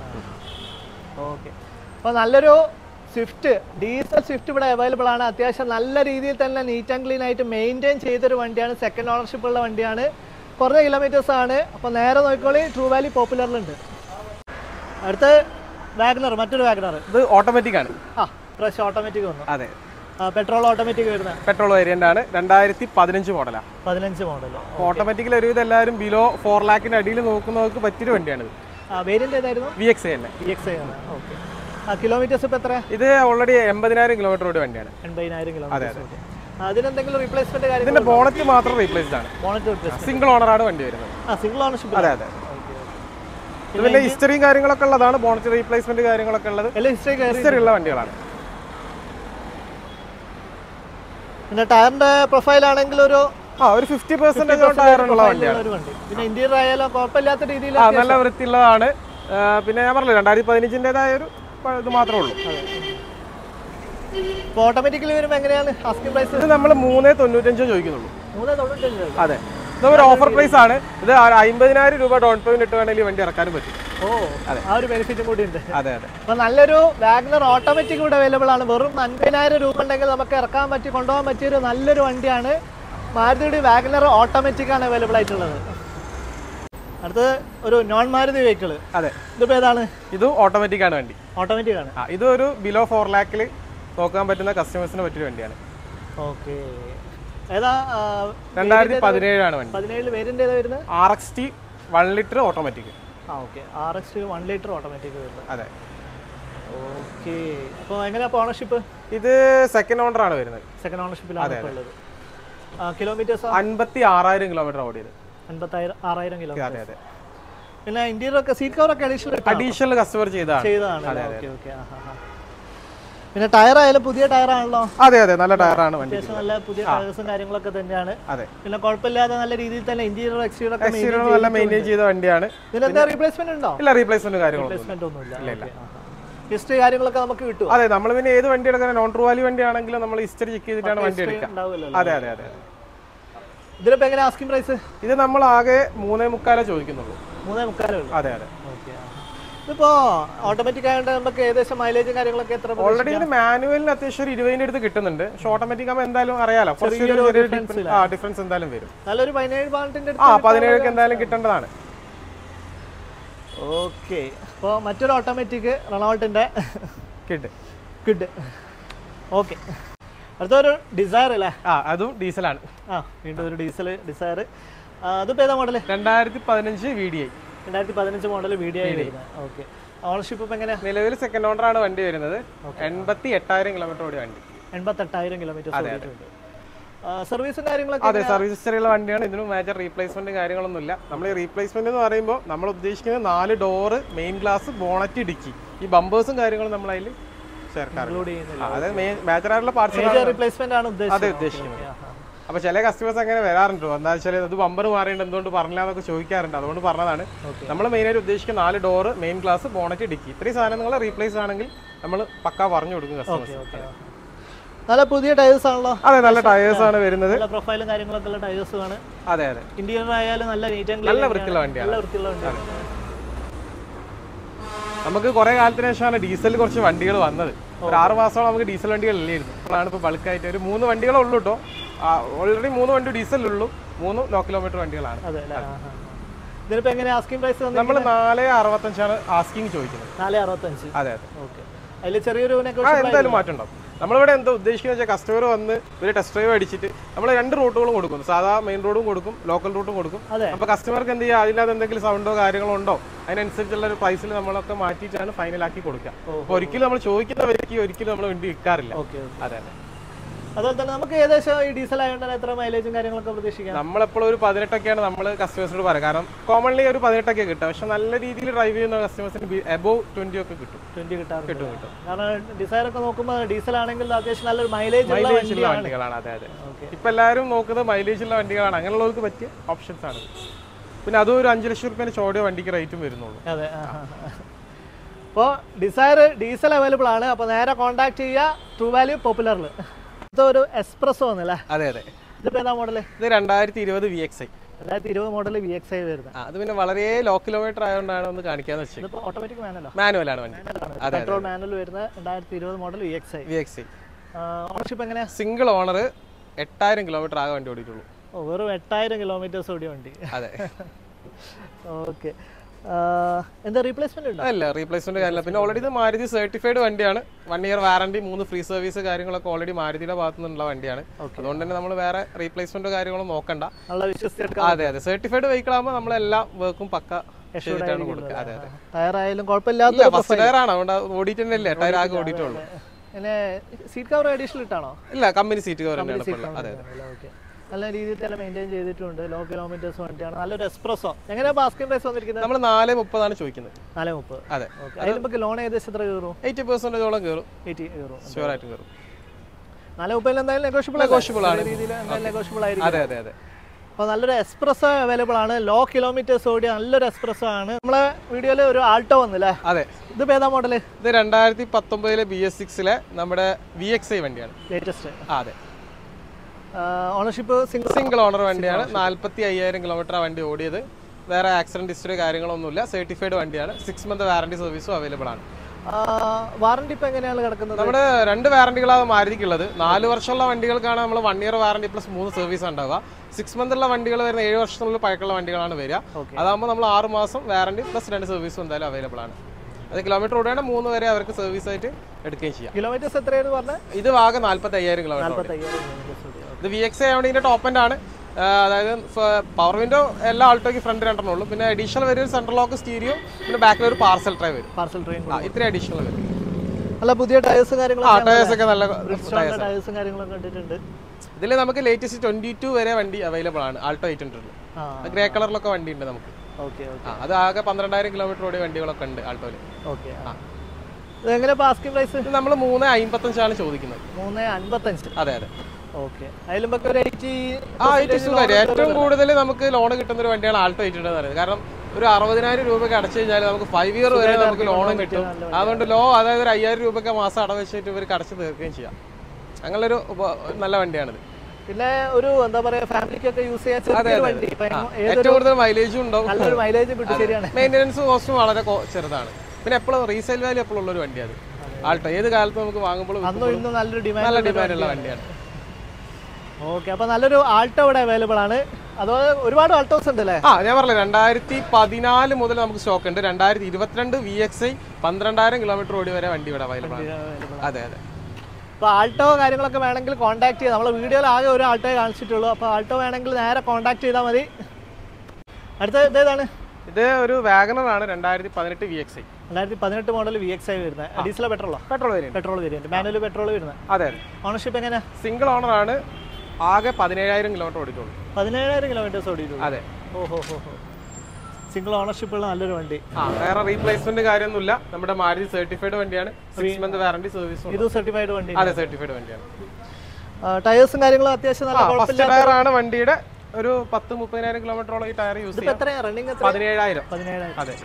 ഓക്കെ അപ്പോൾ നല്ലൊരു സ്വിഫ്റ്റ് ഡീസൽ സ്വിഫ്റ്റ് ഇവിടെ അവൈലബിൾ ആണ് അത്യാവശ്യം നല്ല രീതിയിൽ തന്നെ നീറ്റ് ആൻഡ് ക്ലീൻ ആയിട്ട് മെയിൻറ്റെയിൻ ചെയ്തൊരു വണ്ടിയാണ് സെക്കൻഡ് ഓണർഷിപ്പ് ഉള്ള വണ്ടിയാണ് കുറഞ്ഞ കിലോമീറ്റേഴ്സ് ആണ് അപ്പോൾ നേരെ നോക്കിക്കോളി ട്രൂ വാലി പോപ്പുലറിലുണ്ട് അടുത്ത് വാഗനർ മറ്റൊരു വാഗനർ ഇത് ഓട്ടോമാറ്റിക് ആണ് ആ ഫ്രഷ് ഓട്ടോമാറ്റിക് വന്നു അതെ പെട്രോൾ ഓട്ടോമാറ്റിക് വരുന്ന പെട്രോൾ വേരിയന്റ് ആണ് രണ്ടായിരത്തി പതിനഞ്ച് മോഡലാണ് പതിനഞ്ച് മോഡൽ ഓട്ടോമാറ്റിക്കലി ഒരുവിധം എല്ലാവരും ബിലോ ഫോർ ലാക്കിന്റെ അടിയിൽ നോക്കുന്നവർക്ക് പറ്റിയൊരു വണ്ടിയാണിത് ആ വേരിയൻ്റ് ഏതായിരുന്നു വി എക്സ് തന്നെ ഇ എക്സ് ഐ ആണ് ഓക്കെ ആ കിലോമീറ്റേഴ്സ് ഇപ്പോൾ എത്ര ഇത് ഓൾറെഡി എൺപതിനായിരം കിലോമീറ്റർ ഓടിയ വണ്ടിയാണ് എൺപതിനായിരം കിലോമീറ്റേഴ്സ് അതിനെന്തെങ്കിലും റീപ്ലേസ്മെന്റ് കാര്യം ഇതിന്റെ ബോണറ്റ് മാത്രം റീപ്ലേസ്ഡ് ആണ് ബോണറ്റ് റീപ്ലേസ് സിംഗിൾ ഓണറാണ് വണ്ടി വരുന്നത് ആ സിംഗിൾ ഓണർഷിപ്പ് അതെ അതെ ഇത് പിന്നെ ഹിസ്റ്ററിയും കാര്യങ്ങളൊക്കെ ഉള്ളതാണ് ബോണറ്റ് റീപ്ലേസ്മെന്റ് കാര്യങ്ങളൊക്കെ ഉള്ളത് എല്ലാം ഹിസ്റ്ററി കയറി ഹിസ്റ്ററി ഉള്ള വണ്ടികളാണ് പിന്നെ ടയറിന്റെ പ്രൊഫൈൽ ആണെങ്കിൽ ഒരു ആ ഒരു ഫിഫ്റ്റി പെർസെന്റേജ് ടയർ ഉള്ള വണ്ടിയാണ് ഒരു വണ്ടി പിന്നെ ഇന്റീരിയർ ആയാലും കുഴപ്പമില്ലാത്ത രീതിയിൽ ആ നല്ല വൃത്തിയുള്ളതാണ് ആ, പിന്നെ ഞാൻ പറഞ്ഞില്ല രണ്ടായിരത്തി പതിനഞ്ചിൻ്റെതായ ഒരു പ- ഇത് മാത്രമേ ഉള്ളൂ ഓട്ടോമാറ്റിക്കലി വരുമ്പോൾ എങ്ങനെയാണ് ആസ്കിംഗ് പ്രൈസ് ഇത് നമ്മൾ മൂന്നേ തൊണ്ണൂറ്റഞ്ചോ ചോദിക്കുന്നുള്ളൂ മൂന്ന് തൊണ്ണൂറ്റഞ്ച് അതെ ഇതൊരു ഓഫർ പ്രൈസ് ആണ് ഇത് ആ- അമ്പതിനായിരം രൂപ ഡൗൺ പേയ്മെന്റ് ഇട്ട് വേണമെങ്കിൽ ഈ വണ്ടി ഇറക്കാനും പറ്റും ഓ ആ ഒരു ബെനിഫിറ്റും കൂടി ഉണ്ട് അതെ അതെ അപ്പൊ നല്ലൊരു വാഗ്നർ ഓട്ടോമാറ്റിക് ഇവിടെ അവൈലബിൾ ആണ് വെറും അൻപതിനായിരം രൂപ ഉണ്ടെങ്കിൽ നമുക്ക് ഇറക്കാൻ പറ്റി കൊണ്ടുപോകാൻ പറ്റിയ ഒരു നല്ലൊരു വണ്ടിയാണ് മാരുതിയുടെ വാഗ്നർ ഓട്ടോമാറ്റിക് ആണ് അവൈലബിൾ ആയിട്ടുള്ളത് അടുത്തത് ഒരു നോൺ മാരുതി വെഹിക്കിൾ അതെ ഇതിപ്പോ ഏതാണ് ഇതും ഓട്ടോമാറ്റിക് ആണ് വണ്ടി ഓട്ടോമാറ്റിക് ആണ് ആ ഇതൊരു ബിലോ ഫോർ ലാക്കിൽ നോക്കാൻ പറ്റുന്ന കസ്റ്റമേഴ്സിന് പറ്റിയ വണ്ടിയാണ് ഓക്കെ ഏതാ രണ്ടായിരത്തി പതിനേഴാണ് വണ്ടി പതിനേഴ് വേരിയന്റ് ഏതാ വരുന്നത് R X T one litre automatic ആ okay R X T one litre automatic വരുന്നത് അതെ ഓക്കെ അപ്പോൾ എങ്ങനെയാ അപ്പോൾ ഓണർഷിപ്പ് ഇത് സെക്കൻഡ് ഓണർ ആണ് വരുന്നത് സെക്കൻഡ് ഓണർഷിപ്പിലാണ് ഇപ്പോൾ ഉള്ളത് കിലോമീറ്റേഴ്സ് അൻപത്തി ആറായിരം കിലോമീറ്റർ ഓടിയത് അൻപത്തായിരം ആറായിരം കിലോമീറ്റർ അതെ അതെ പിന്നെ ഇന്റീരിയർ ഒക്കെ സീറ്റ് കവർ ഒക്കെ അഡീഷണൽ അഡീഷണൽ കസ്റ്റമർ ചെയ്തതാണ് ചെയ്തതാണ് ഓക്കെ ഓക്കെ പിന്നെ ടയർ ആയാലും പുതിയ ടയർ ആണല്ലോ അതെ അതെ നല്ല ടയറാണ് വണ്ടി അത്യാവശ്യം നല്ല പുതിയ ടയർസും കാര്യങ്ങളൊക്കെ തന്നെയാണ് അതെ പിന്നെ കുഴപ്പമില്ലാതെ നല്ല രീതിയിൽ തന്നെ ഇന്റീരിയർ എക്സ്റ്റീരിയർ ഒക്കെ എക്സ്റ്റീരിയർ നല്ല മെയിൻറ്റെയിൻ ചെയ്ത വണ്ടിയാണ് ഇതിനെന്താ റീപ്ലേസ്മെന്റ് ഉണ്ടോ ഇല്ല റീപ്ലേസ്മെന്റ് കാര്യങ്ങളൊന്നും റീപ്ലേസ്മെന്റ് ഒന്നുമില്ല ഹിസ്റ്ററി കാര്യങ്ങളൊക്കെ നമുക്ക് കിട്ടും അതെ നമ്മൾ പിന്നെ ഏത് വണ്ടി എടുക്കാൻ നോൺ ട്രൂ വാലി വണ്ടി ആണെങ്കിലും നമ്മൾ ഹിസ്റ്ററി ചെക്ക് ചെയ്തിട്ടാണ് വണ്ടി എടുക്കുക ഉണ്ടാവില്ലല്ലോ അതെ അതെ അതെ ഇതിനിപ്പോ എങ്ങനെ ആസ്കിംഗ് പ്രൈസ് ഇത് നമ്മൾ ആകെ മൂന്നേ മുക്കാലേ ചോദിക്കുന്നുള്ളൂ മൂന്നേ മുക്കാലേ ഉള്ളൂ അതെ അതെ ഓക്കെ ഇതിപ്പോ ഓട്ടോമാറ്റിക് ആയതുകൊണ്ട് നമുക്ക് ഏകദേശം മൈലേജും കാര്യങ്ങളൊക്കെ എത്ര ഓൾറെഡി ഇതിന് മാനുവലിന് അത്യാവശ്യം ഒരു ഇരുപതിന്റെ അടുത്ത് കിട്ടുന്നുണ്ട് പക്ഷെ ഓട്ടോമാറ്റിക് ആകുമ്പോൾ എന്തായാലും അറിയാലോ കുറച്ചൊരു ചെറിയൊരു ചെറിയൊരു difference ഡിഫറൻസ് ആ ഡിഫറൻസ് എന്തായാലും വരും നല്ലൊരു പതിനേഴ് പാലത്തിന്റെ ആ പതിനേഴൊക്കെ എന്തായാലും കിട്ടേണ്ടതാണ് ഓക്കെ അപ്പോൾ മറ്റൊരു ഓട്ടോമാറ്റിക് റൊണാൾട്ടിന്റെ കിട്ടും കിഡ് ഓക്കെ അടുത്തൊരു ഡിസയർ അല്ലേ ആ അതും ഡീസലാണ് ആ വീണ്ടും ഒരു ഡീസൽ ഡിസയർ അതിപ്പോൾ ഏതാ മോഡൽ രണ്ടായിരത്തി പതിനഞ്ച് വി ഡി ഐ രണ്ടായിരത്തി പതിനഞ്ച് മോഡൽ വീഡിയോ ആയി വരുന്നത് ഓക്കെ ഓണർഷിപ്പ് ഇപ്പം എങ്ങനെയാ നിലവിൽ സെക്കൻഡ് ഓണർ ആണ് വണ്ടി വരുന്നത് എൺപത്തി എട്ടായിരം കിലോമീറ്റർ ഓടിയ വണ്ടി എൺപത്തെട്ടായിരം കിലോമീറ്റർ ഓടിയിട്ടുണ്ട് സർവീസും കാര്യങ്ങളൊക്കെ അതെ സർവീസ് ഹിസ്റ്ററിയുള്ള വണ്ടിയാണ് ഇതിന് മേജർ റീപ്ലേസ്മെന്റ് കാര്യങ്ങളൊന്നുമില്ല നമ്മൾ ഈ റീപ്ലേസ്മെന്റ് എന്ന് പറയുമ്പോൾ നമ്മൾ ഉദ്ദേശിക്കുന്നത് നാല് ഡോറ് മെയിൻ ഗ്ലാസ് ബോണറ്റ് ഇടുക്കി ഈ ബമ്പേഴ്സും കാര്യങ്ങളും നമ്മൾ അതിൽ ചേർക്കാറുണ്ട് ഇൻക്ലൂഡ് ചെയ്യുന്നില്ല ആ, അതായത് മേജർ ആയിട്ടുള്ള പാർട്സ് മേജർ റീപ്ലേസ്മെന്റ് ആണ് അതെ ഉദ്ദേശിച്ചത് ഉദ്ദേശിക്കുന്നത് അപ്പൊ ചില കസ്റ്റമേഴ്സ് അങ്ങനെ വരാറുണ്ട് എന്താ വെച്ചാൽ അത് ബമ്പർ മാറിയിട്ട് എന്തുകൊണ്ട് പറഞ്ഞില്ല എന്നൊക്കെ ചോദിക്കാറുണ്ട് അതുകൊണ്ട് പറഞ്ഞതാണ് നമ്മൾ മെയിനായിട്ട് ഉദ്ദേശിക്കുന്ന നാല് ഡോറ് മെയിൻ ഗ്ലാസ് ബോണറ്റ് ഇടുക്കി ഇത്രയും സാധനങ്ങൾ റീപ്ലേസ് ആണെങ്കിൽ നമ്മൾ പക്കാ പറഞ്ഞു കൊടുക്കും കസ്റ്റമേഴ്സ് നല്ല പുതിയ ടയേഴ്സ് ആണല്ലോ അതെ നല്ല ടയേഴ്സ് ആണ് വരുന്നത് നല്ല പ്രൊഫൈലും കാര്യങ്ങളൊക്കെ ഉള്ള ടയേഴ്സും ആണ് അതെ അതെ ഇന്റീരിയർ ആയാലും നല്ല നീറ്റ് ആൻഡ് നല്ല വൃത്തിയുള്ള വണ്ടിയാണ് നല്ല വൃത്തിയുള്ള വണ്ടിയാണ് നമുക്ക് കുറെ കാലത്തിന് ശേഷമാണ് ഡീസൽ കുറച്ച് വണ്ടികൾ വന്നത് ഒരു ആറ് മാസത്തോളം നമുക്ക് ഡീസൽ വണ്ടികൾ ഇല്ലായിരുന്നു അപ്പോഴാണ് ഇപ്പോൾ ബൾക്കായിട്ട് ഒരു മൂന്ന് വണ്ടികളേ ഉള്ളൂ കേട്ടോ ഓൾറെഡി മൂന്ന് വണ്ടി ഡീസൽ ഉള്ളൂ മൂന്ന് ലോ കിലോമീറ്റർ വണ്ടികളാണ് അതെ അല്ലേ ആ, ആ. ഇതിനിപ്പോ എങ്ങനെ ആസ്കിംഗ് പ്രൈസ് വന്നത് നമ്മൾ നാല് അറുപത്തഞ്ചാണ് ആസ്കിങ് ചോദിക്കുന്നത് നാല് അറുപത്തഞ്ച് അതെ അതെ ഓക്കെ അതിൽ ചെറിയൊരു ആ negotiable എന്തായാലും മാറ്റം ഉണ്ടാവും നമ്മളിവിടെ എന്താ ഉദ്ദേശിക്കുന്നത് വെച്ചാൽ കസ്റ്റമർ വന്ന് ഒരു ടെസ്റ്റ് ഡ്രൈവ് അടിച്ചിട്ട് നമ്മൾ രണ്ട് റൂട്ടുകളും കൊടുക്കും സാധാ മെയിൻ റോഡും കൊടുക്കും ലോക്കൽ റൂട്ടും കൊടുക്കും അതെ. അപ്പൊ കസ്റ്റമർക്ക് എന്ത് ചെയ്യുക അതിനകത്ത് എന്തെങ്കിലും സൗണ്ടോ കാര്യങ്ങളോ ഉണ്ടോ അതിനനുസരിച്ചുള്ള ഒരു പ്രൈസിൽ നമ്മളൊക്കെ മാറ്റിയിട്ടാണ് ഫൈനലാക്കി കൊടുക്കുക അപ്പോൾ ഒരിക്കലും നമ്മൾ ചോദിക്കുന്ന വിലയ്ക്ക് ഒരിക്കലും നമ്മൾ വണ്ടി വിൽക്കാറില്ല ഓക്കെ അതെ അതെ അതുപോലെ തന്നെ നമുക്ക് ഏകദേശം ഈ ഡീസൽ ആയതുകൊണ്ട് തന്നെ എത്ര മൈലേജും കാര്യങ്ങളൊക്കെ പ്രതീക്ഷിക്കാം നമ്മളെപ്പോഴും ഒരു പതിനെട്ടൊക്കെയാണ് നമ്മൾ കസ്റ്റമേഴ്സിനോട് പറയുക കാരണം കോമൺലി ഒരു പതിനെട്ടൊക്കെ കിട്ടും പക്ഷെ നല്ല രീതിയിൽ ഡ്രൈവ് ചെയ്യുന്ന കസ്റ്റമേഴ്സിന് എബോവ് ട്വന്റി ഒക്കെ കിട്ടും ട്വന്റി കിട്ടാറുണ്ട് കിട്ടും കിട്ടും കാരണം ഡിസൈർ ഒക്കെ നോക്കുമ്പോൾ ഡീസൽ ആണെങ്കിൽ അത്യാവശ്യം നല്ലൊരു മൈലേജ് ഉള്ള മൈലേജ് ഉള്ള വണ്ടിയാണ് വണ്ടികളാണ് അതെ അതെ Okay. ഇപ്പൊ എല്ലാവരും നോക്കുന്നത് മൈലേജ് ഉള്ള വണ്ടികളാണ് അങ്ങനെയുള്ളവർക്ക് പറ്റിയ ഓപ്ഷൻസ് ആണ് പിന്നെ അതും ഒരു അഞ്ച് ലക്ഷം റുപ്യേന് ചോടിയ വണ്ടിക്ക് റേറ്റും വരുന്നുള്ളൂ അതെ അപ്പോൾ ഡിസൈർ ഡീസൽ അവൈലബിൾ ആണ് അപ്പോൾ നേരെ കോൺടാക്ട് ചെയ്യുക ട്രൂ വാല്യൂ പോപ്പുലറിൽ ഇതൊരു എക്സ്പ്രസോ ഒന്നല്ലേ അതെ അതെ ഇതിപ്പോൾ ഏതാ മോഡൽ ഇത് രണ്ടായിരത്തി ഇരുപത് വി എക്സ് ഐ രണ്ടായിരത്തി ഇരുപത് മോഡൽ വി എക്സ് ഐ വരുന്നത് അത് പിന്നെ വളരെ ലോ കിലോമീറ്റർ ആയതുകൊണ്ടാണ് ഒന്ന് കാണിക്കാന്ന് വെച്ചത് ഇതിപ്പോൾ ഓട്ടോമാറ്റിക് മാനല്ലോ മാനുവൽ ആണ് വണ്ടി അതെ പെട്രോൾ മാനുവൽ വരുന്ന രണ്ടായിരത്തി ഇരുപത് model V X I V X I ownership എങ്ങനെയാ സിംഗിൾ ഓണർ എട്ടായിരം കിലോമീറ്റർ ആകെ വണ്ടി ഓടിയിട്ടുള്ളൂ ഓ വെറും എട്ടായിരം കിലോമീറ്റേഴ്സ് ഓടിയ വണ്ടി അതെ ഓക്കെ എന്താ റീപ്ലേസ്മെന്റ് ഉണ്ടോ അല്ല റീപ്ലേസ്മെന്റ് കാര്യമില്ല പിന്നെ ഓൾറെഡി ഇത് മാരുതി സർട്ടിഫൈഡ് വണ്ടിയാണ് വൺ ഇയർ വാറണ്ടി മൂന്ന് ഫ്രീ സർവീസ് കാര്യങ്ങളൊക്കെ ഓൾറെഡി മാരുതിയുടെ ഭാഗത്തു നിന്നുള്ള വണ്ടിയാണ് അതുകൊണ്ട് തന്നെ നമ്മൾ വേറെ റീപ്ലേസ്മെന്റ് കാര്യങ്ങളും നോക്കണ്ട നല്ല വിശ്വസിച്ചെടുക്കാം അതെ അതെ സർട്ടിഫൈഡ് വെഹിക്കിൾ ആകുമ്പോൾ നമ്മൾ എല്ലാ വർക്കും പക്ക ചെയ്തിട്ടാണ് കൊടുക്കുക അതെ അതെ ടയർ ആയാലും കുഴപ്പമില്ലാത്ത ഇല്ല ഫസ്റ്റ് ടയർ ആണ് അതുകൊണ്ട് ഓടിയിട്ട് തന്നെ ഇല്ലേ ടയർ ആകെ ഓടിയിട്ടുള്ളൂ പിന്നെ സീറ്റ് കവർ അഡീഷണൽ ഇട്ടാണോ ഇല്ല കമ്പനി സീറ്റ് കവർ തന്നെയാണ് ഇപ്പോൾ ഉള്ളത്. അതെ ഓക്കെ നല്ല രീതിയിൽ തന്നെ മെയിൻറ്റെയിൻ ചെയ്തിട്ടുണ്ട് ലോ കിലോമീറ്റേഴ്സ് വണ്ടിയാണ് നല്ലൊരു എക്സ്പ്രസോ എങ്ങനെയാ ബാസ്കിംഗ് പ്രൈസ് വന്നിരിക്കുന്നത് നമ്മൾ നാല് മുപ്പതാണ് ചോദിക്കുന്നത് നാല് മുപ്പത് അതെ ഓക്കെ അതിൽ നമുക്ക് ലോൺ ഏകദേശം എത്ര കയറും എയ്റ്റി പെർസെന്റേജോളം കയറും എയ്റ്റി കയറും ഷുവർ ആയിട്ട് കയറും നാല് മുപ്പതിൽ എന്തായാലും നെഗോഷ്യബിൾ Negotiable ആണ്. രീതിയിൽ എന്തായാലും നെഗോഷ്യബിൾ ആയിരിക്കും അതെ അതെ അതെ അപ്പോൾ നല്ലൊരു എക്സ്പ്രസ് അവൈലബിൾ ആണ് ലോ കിലോമീറ്റേഴ്സ് ഓടിയ നല്ലൊരു എക്സ്പ്രസ് ആണ് നമ്മളെ വീഡിയോയിൽ ഒരു ആൾട്ടോ വന്നില്ലേ അതെ ഇത് ഏതാ മോഡല് ഇത് രണ്ടായിരത്തി പത്തൊമ്പതിലെ ബി എസ് സിക്സിലെ നമ്മുടെ വി എക്സ് ഐ വണ്ടിയാണ് ലേറ്റസ്റ്റ് ആ അതെ ഓണർഷിപ്പ് സിംഗിൾ സിംഗിൾ ഓണർ വണ്ടിയാണ് നാല്പത്തി അയ്യായിരം കിലോമീറ്റർ വണ്ടി ഓടിയത് വേറെ ആക്സിഡന്റ് ഹിസ്റ്ററി കാര്യങ്ങളൊന്നുമില്ല സർട്ടിഫൈഡ് വണ്ടിയാണ് സിക്സ് മന്ത് വാറണ്ടി സർവീസും അവൈലബിൾ ആണ് വാറണ്ടി ഇപ്പൊ എങ്ങനെയാണ് കിടക്കുന്നത് നമ്മുടെ രണ്ട് വാറണ്ടികളാണ് മാരുതിക്കുള്ളത് നാല് വർഷമുള്ള വണ്ടികൾക്കാണ് നമ്മൾ വൺ ഇയർ വാറണ്ടി പ്ലസ് മൂന്ന് സർവീസ് ഉണ്ടാവുക സിക്സ് മന്തുള്ള വണ്ടികൾ വരുന്ന ഏഴ് വർഷത്തിനുള്ളിൽ പഴക്കമുള്ള വണ്ടികളാണ് വരിക Okay. അതാകുമ്പോൾ നമ്മൾ ആറ് മാസം വാറണ്ടി പ്ലസ് രണ്ട് സർവീസും എന്തായാലും അവൈലബിൾ ആണ് അത് കിലോമീറ്റർ ഓടുകയാണ് മൂന്ന് വരെ അവർക്ക് സർവീസ് ആയിട്ട് എടുക്കുകയും ചെയ്യാം കിലോമീറ്റേഴ്സ് എത്രയാണ് പറഞ്ഞത് ഇത് ആകെ നാല്പത്തി അയ്യായിരം കിലോമീറ്റർ നാൽപ്പത്തയ്യായിരം കിലോമീറ്റേഴ്സ് ഇത് വി എക്സ് ആയതുകൊണ്ട് ഇതിന്റെ ടോപ്പ് എൻഡ് ആണ് ആ, അതായത് പവർ വിൻഡോ എല്ലാ ആൾട്ടോയ്ക്ക് ഫ്രണ്ട് രണ്ടെണ്ണം ഉള്ളൂ പിന്നെ അഡീഷണൽ വരും സെൻട്രൽ ലോക്ക് സ്റ്റീരിയോ പിന്നെ ബാക്കിൽ ഒരു പാർസൽ ഡ്രൈവ് വരും പാർസൽ ട്രെയിൻ ആ ഇത്രയും അഡീഷണൽ വരും അല്ല പുതിയ ടയേഴ്സ് ആ കാര്യങ്ങളൊക്കെ ടയേഴ്സ് ഒക്കെ നല്ല ടയേഴ്സും കാര്യങ്ങളൊക്കെ കണ്ടിട്ടുണ്ട് ഇതിൽ നമുക്ക് ലേറ്റസ്റ്റ് ട്വന്റി ടു വരെ വണ്ടി അവൈലബിൾ ആണ് ആൾട്ടോ എയ്റ്റ് ഹൺഡ്രഡ് ആ ഗ്രേ കളറിലൊക്കെ വണ്ടി ഉണ്ട് നമുക്ക് ഓക്കെ ആ അത് ആകെ പന്ത്രണ്ടായിരം കിലോമീറ്റർ ഓടിയ വണ്ടികളൊക്കെ ഉണ്ട് ആൾട്ടോയിൽ ഓക്കെ ഇതെങ്ങനെ ആസ്കിംഗ് പ്രൈസ് ഇത് നമ്മൾ മൂന്ന് അമ്പത്തഞ്ചാണ് ചോദിക്കുന്നത് മൂന്ന് അൻപത്തഞ്ച് അതെ അതെ ഓക്കെ അതിലും ഒക്കെ ഒരു എയ്റ്റി ആ എയ്റ്റ് സുഖം ഏറ്റവും കൂടുതൽ നമുക്ക് ലോൺ കിട്ടുന്ന ഒരു വണ്ടിയാണ് ആൾട്ടോ എയ്റ്റ് ഹൺഡ്രഡ് പറയുന്നത് കാരണം ഒരു അറുപതിനായിരം രൂപയൊക്കെ അടച്ചു കഴിഞ്ഞാൽ നമുക്ക് ഫൈവ് ഇയർ വരെ നമുക്ക് ലോണും കിട്ടും അതുകൊണ്ട് ലോ അതായത് ഒരു അയ്യായിരം രൂപയൊക്കെ മാസം അടവ് വെച്ചിട്ട് ഇവർക്ക് അടച്ചു തീർക്കുകയും ചെയ്യാം അങ്ങനൊരു ഉപ- നല്ല വണ്ടിയാണിത് പിന്നെ ഒരു എന്താ പറയാ ഫാമിലിക്കൊക്കെ യൂസ് ചെയ്യാൻ ചെറിയൊരു വണ്ടി ഇപ്പൊ ആ, ഏതൊരു ഏറ്റവും കൂടുതൽ മൈലേജും ഉണ്ടാവും നല്ലൊരു മൈലേജ് കിട്ടും ശരിയാണ് മെയിൻ്റനൻസ് കോസ്റ്റും വളരെ കൊ- ചെറുതാണ് പിന്നെ എപ്പോഴും റീസെയിൽ വാല്യൂ എപ്പോഴും ഉള്ള ഒരു വണ്ടിയാണ് ആൾട്ടോ ഏത് കാലത്ത് നമുക്ക് വാങ്ങുമ്പോൾ അന്നും ഇന്നും നല്ലൊരു നല്ല ഡിമാൻഡ് ഡിമാൻഡ് ഉള്ള വണ്ടിയാണ് ഓക്കെ അപ്പൊ നല്ലൊരു ആൾട്ടോ ഇവിടെ അവൈലബിൾ ആണ് അതുപോലെ ഒരുപാട് ആൾട്ടോസ് ഉണ്ട് അല്ലേ ആ ഞാൻ പറഞ്ഞില്ല രണ്ടായിരത്തി പതിനാല് മുതൽ നമുക്ക് സ്റ്റോക്ക് ഉണ്ട് രണ്ടായിരത്തി ഇരുപത്തിരണ്ട് വി എക്സ് ഐ പന്ത്രണ്ടായിരം കിലോമീറ്റർ ഓടി വരെ വണ്ടി ഇവിടെ അവൈലബിൾ ആണ് അതെ അതെ അപ്പൊ ആൾട്ടോ കാര്യങ്ങളൊക്കെ വേണമെങ്കിൽ കോൺടാക്ട് ചെയ്യാം നമ്മളെ വീഡിയോയിൽ ആകെ ഒരു ആൾട്ടോ കാണിച്ചിട്ടുള്ളൂ അപ്പൊ ആൾട്ടോ വേണമെങ്കിൽ നേരെ കോൺടാക്ട് ചെയ്താൽ മതി അടുത്ത ഇതേതാണ് ഇത് ഒരു വാഗണർ ആണ് രണ്ടായിരത്തി പതിനെട്ട് വി എക്സ് ഐ രണ്ടായിരത്തി പതിനെട്ട് മോഡൽ വി എക്സ് ഐ വരുന്നത് ഡീസലോ പെട്രോളോ petrol variant petrol variant manual petrol വരുന്നത് അതെ അതെ ഓണർഷിപ്പ് എങ്ങനെയാ സിംഗിൾ ഓണർ ആണ് ആകെ പതിനേഴായിരം കിലോമീറ്റർ ഓടിക്കുള്ളൂ പതിനേഴായിരം കിലോമീറ്റേഴ്സ് ഓടിയിട്ടുള്ളൂ അതെ ഓഹോ ഹോ ഹോ സിംഗിൾ ഓണർഷിപ്പ് ഉള്ള നല്ലൊരു വണ്ടി ആ വേറെ റീപ്ലേസ്മെന്റ് കാര്യമൊന്നുമില്ല നമ്മുടെ മാരുതി സർട്ടിഫൈഡ് വണ്ടിയാണ് സിക്സ് മന്ത് വാറണ്ടി സർവീസും ഇത് സർട്ടിഫൈഡ് വണ്ടി അതെ സർട്ടിഫൈഡ് വണ്ടിയാണ് ടയേഴ്സും കാര്യങ്ങളും അത്യാവശ്യം നല്ല ഫസ്റ്റ് കുഴപ്പമില്ല ടയർ ആണ് വണ്ടിയുടെ ഒരു പത്ത് മുപ്പതിനായിരം കിലോമീറ്ററോളം ഈ ടയർ യൂസ് ഇപ്പൊ ചെയ്യാം എത്രയാ റണ്ണിങ് എത്ര പതിനേഴായിരം പതിനേഴായിരം അതെ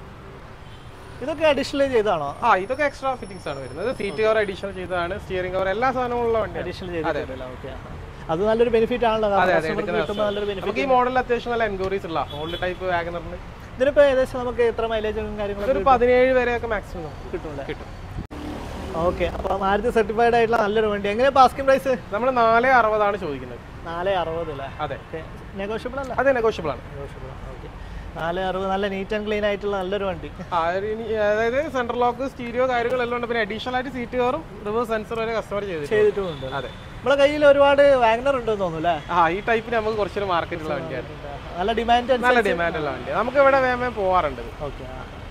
ഇതൊക്കെ അഡീഷണൽ ചെയ്താണോ ആ ഇതൊക്കെ എക്സ്ട്രാ ഫിറ്റിംഗ്സ് ആണ് വരുന്നത് സീറ്റ് കവർ അഡീഷണൽ ചെയ്തതാണ് സ്റ്റിയറിംഗ് കവർ എല്ലാ സാധനവും ഉള്ള വണ്ടിയാണ് അഡീഷണൽ ചെയ്തിട്ടില്ല ഓക്കെ അത് നല്ലൊരു ബെനിഫിറ്റ് ആണല്ലോ അതെ അതെ കസ്റ്റമർക്ക് എടുക്കുന്ന കിട്ടുമ്പോൾ നല്ലൊരു ബെനിഫിറ്റ് നമുക്ക് ഈ മോഡലിൽ അത്യാവശ്യം നല്ല എൻക്വയറീസ് ഉള്ള ഓൾഡ് ടൈപ്പ് വാഗനറിന് ഇതിനിപ്പോ ഏകദേശം നമുക്ക് എത്ര മൈലേജും കാര്യങ്ങളൊക്കെ ഒരു പതിനേഴ് വരെയൊക്കെ മാക്സിമം കിട്ടുമല്ലേ കിട്ടും ഓക്കെ അപ്പൊ മാരുതി സർട്ടിഫൈഡ് ആയിട്ടുള്ള നല്ലൊരു വണ്ടി എങ്ങനെയാ പാസ്കിംഗ് പ്രൈസ് നമ്മൾ നാല് അറുപതാണ് ചോദിക്കുന്നത് നാല് അറുപത് അല്ലേ അതെ നെഗോഷ്യബിൾ അല്ല അതെ നെഗോഷ്യബിൾ ആണ് നെഗോഷ്യബിൾ ഓക്കെ നാല് അറുപത് നല്ല നീറ്റ് ആൻഡ് ക്ലീൻ ആയിട്ടുള്ള നല്ലൊരു വണ്ടി ആ, ഒരു ഇനി അതായത് സെൻട്രൽ ലോക്ക് സ്റ്റീരിയോ കാര്യങ്ങളെല്ലാം ഉണ്ട് പിന്നെ അഡീഷണൽ ആയിട്ട് സീറ്റ് കവറും റിവേഴ്സ് സെൻസർ വരെ കസ്റ്റമർ ചെയ്തിട്ടുണ്ട് ചെയ്തിട്ടുമുണ്ട് അതെ നമ്മളെ കയ്യിൽ ഒരുപാട് വാഗനർ ഉണ്ടെന്ന് തോന്നുന്നു അല്ലേ ആ ഈ ടൈപ്പിന് നമുക്ക് കുറച്ചൊരു മാർക്കറ്റുള്ള വണ്ടിയാണ് നല്ല ഡിമാൻഡ് നല്ല ഡിമാൻഡ് ഉള്ള വണ്ടിയാണ് നമുക്ക് ഇവിടെ വേഗം പോവാറുണ്ട് ഇത്. ഓക്കെ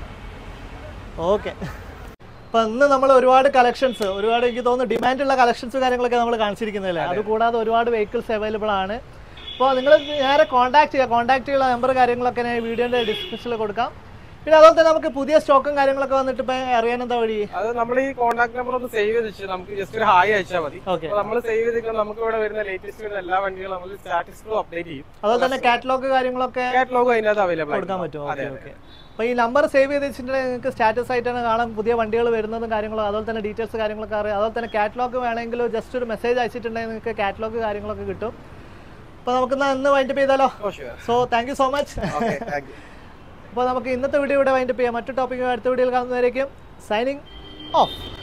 ഓക്കെ അപ്പൊ ഇന്ന് നമ്മൾ ഒരുപാട് കളക്ഷൻസ് ഒരുപാട് എനിക്ക് തോന്നുന്നു ഡിമാൻഡ് ഉള്ള കളക്ഷൻസ് കാര്യങ്ങളൊക്കെ നമ്മൾ കാണിച്ചിരിക്കുന്നില്ലേ അത് കൂടാതെ ഒരുപാട് വെഹിക്കിൾസ് അവൈലബിൾ ആണ് അപ്പോൾ നിങ്ങൾ നേരെ കോൺടാക്ട് ചെയ്യുക കോൺടാക്ട് ചെയ്യുന്ന നമ്പർ കാര്യങ്ങളൊക്കെ ഞാൻ വീഡിയോന്റെ ഡിസ്ക്രിപ്ഷനിൽ കൊടുക്കാം പിന്നെ അതുപോലെ തന്നെ നമുക്ക് പുതിയ സ്റ്റോക്കും കാര്യങ്ങളൊക്കെ വന്നിട്ട് ഇപ്പൊ അറിയാൻ എന്താ വഴി അത് നമ്മൾ ഈ കോൺടാക്ട് നമ്പർ ഒന്ന് സേവ് ചെയ്ത് വെച്ച് നമുക്ക് ജസ്റ്റ് ഒരു ഹായ് അയച്ചാൽ മതി ഓക്കെ നമ്മൾ സേവ് ചെയ്തിട്ട് നമുക്ക് ഇവിടെ വരുന്ന ലേറ്റസ്റ്റ് വരുന്ന എല്ലാ വണ്ടികളും നമ്മൾ സ്റ്റാറ്റസ് അപ്ഡേറ്റ് ചെയ്യും അതുപോലെ തന്നെ കാറ്റലോഗ് കാര്യങ്ങളൊക്കെ കാറ്റലോഗ് അതിനകത്ത് അവൈലബിൾ കൊടുക്കാൻ പറ്റും ഓക്കെ ഓക്കെ അപ്പോൾ ഈ നമ്പർ സേവ് ചെയ്ത് വെച്ചിട്ടുണ്ടെങ്കിൽ നിങ്ങൾക്ക് സ്റ്റാറ്റസ് ആയിട്ടാണ് കാണാൻ പുതിയ വണ്ടികൾ വരുന്നതും കാര്യങ്ങളും അതുപോലെ തന്നെ ഡീറ്റെയിൽസ് കാര്യങ്ങളൊക്കെ അറിയാം അതുപോലെ തന്നെ കാറ്റലോഗ് വേണമെങ്കിൽ ജസ്റ്റ് ഒരു മെസ്സേജ് അയച്ചിട്ടുണ്ടെങ്കിൽ നിങ്ങൾക്ക് കാറ്റലോഗ് കാര്യങ്ങളൊക്കെ കിട്ടും അപ്പോൾ നമുക്ക് ഇന്ന് വൈൻഡപ്പ് ചെയ്താലോ so thank you so much okay thank you അപ്പോൾ നമുക്ക് ഇന്നത്തെ വീഡിയോ ഇവിടെ വൈൻഡപ്പ് ചെയ്യാം മറ്റു ടോപ്പിക്കും അടുത്ത വീഡിയോയിൽ കാണുന്നതായിരിക്കും സൈനിങ് ഓഫ്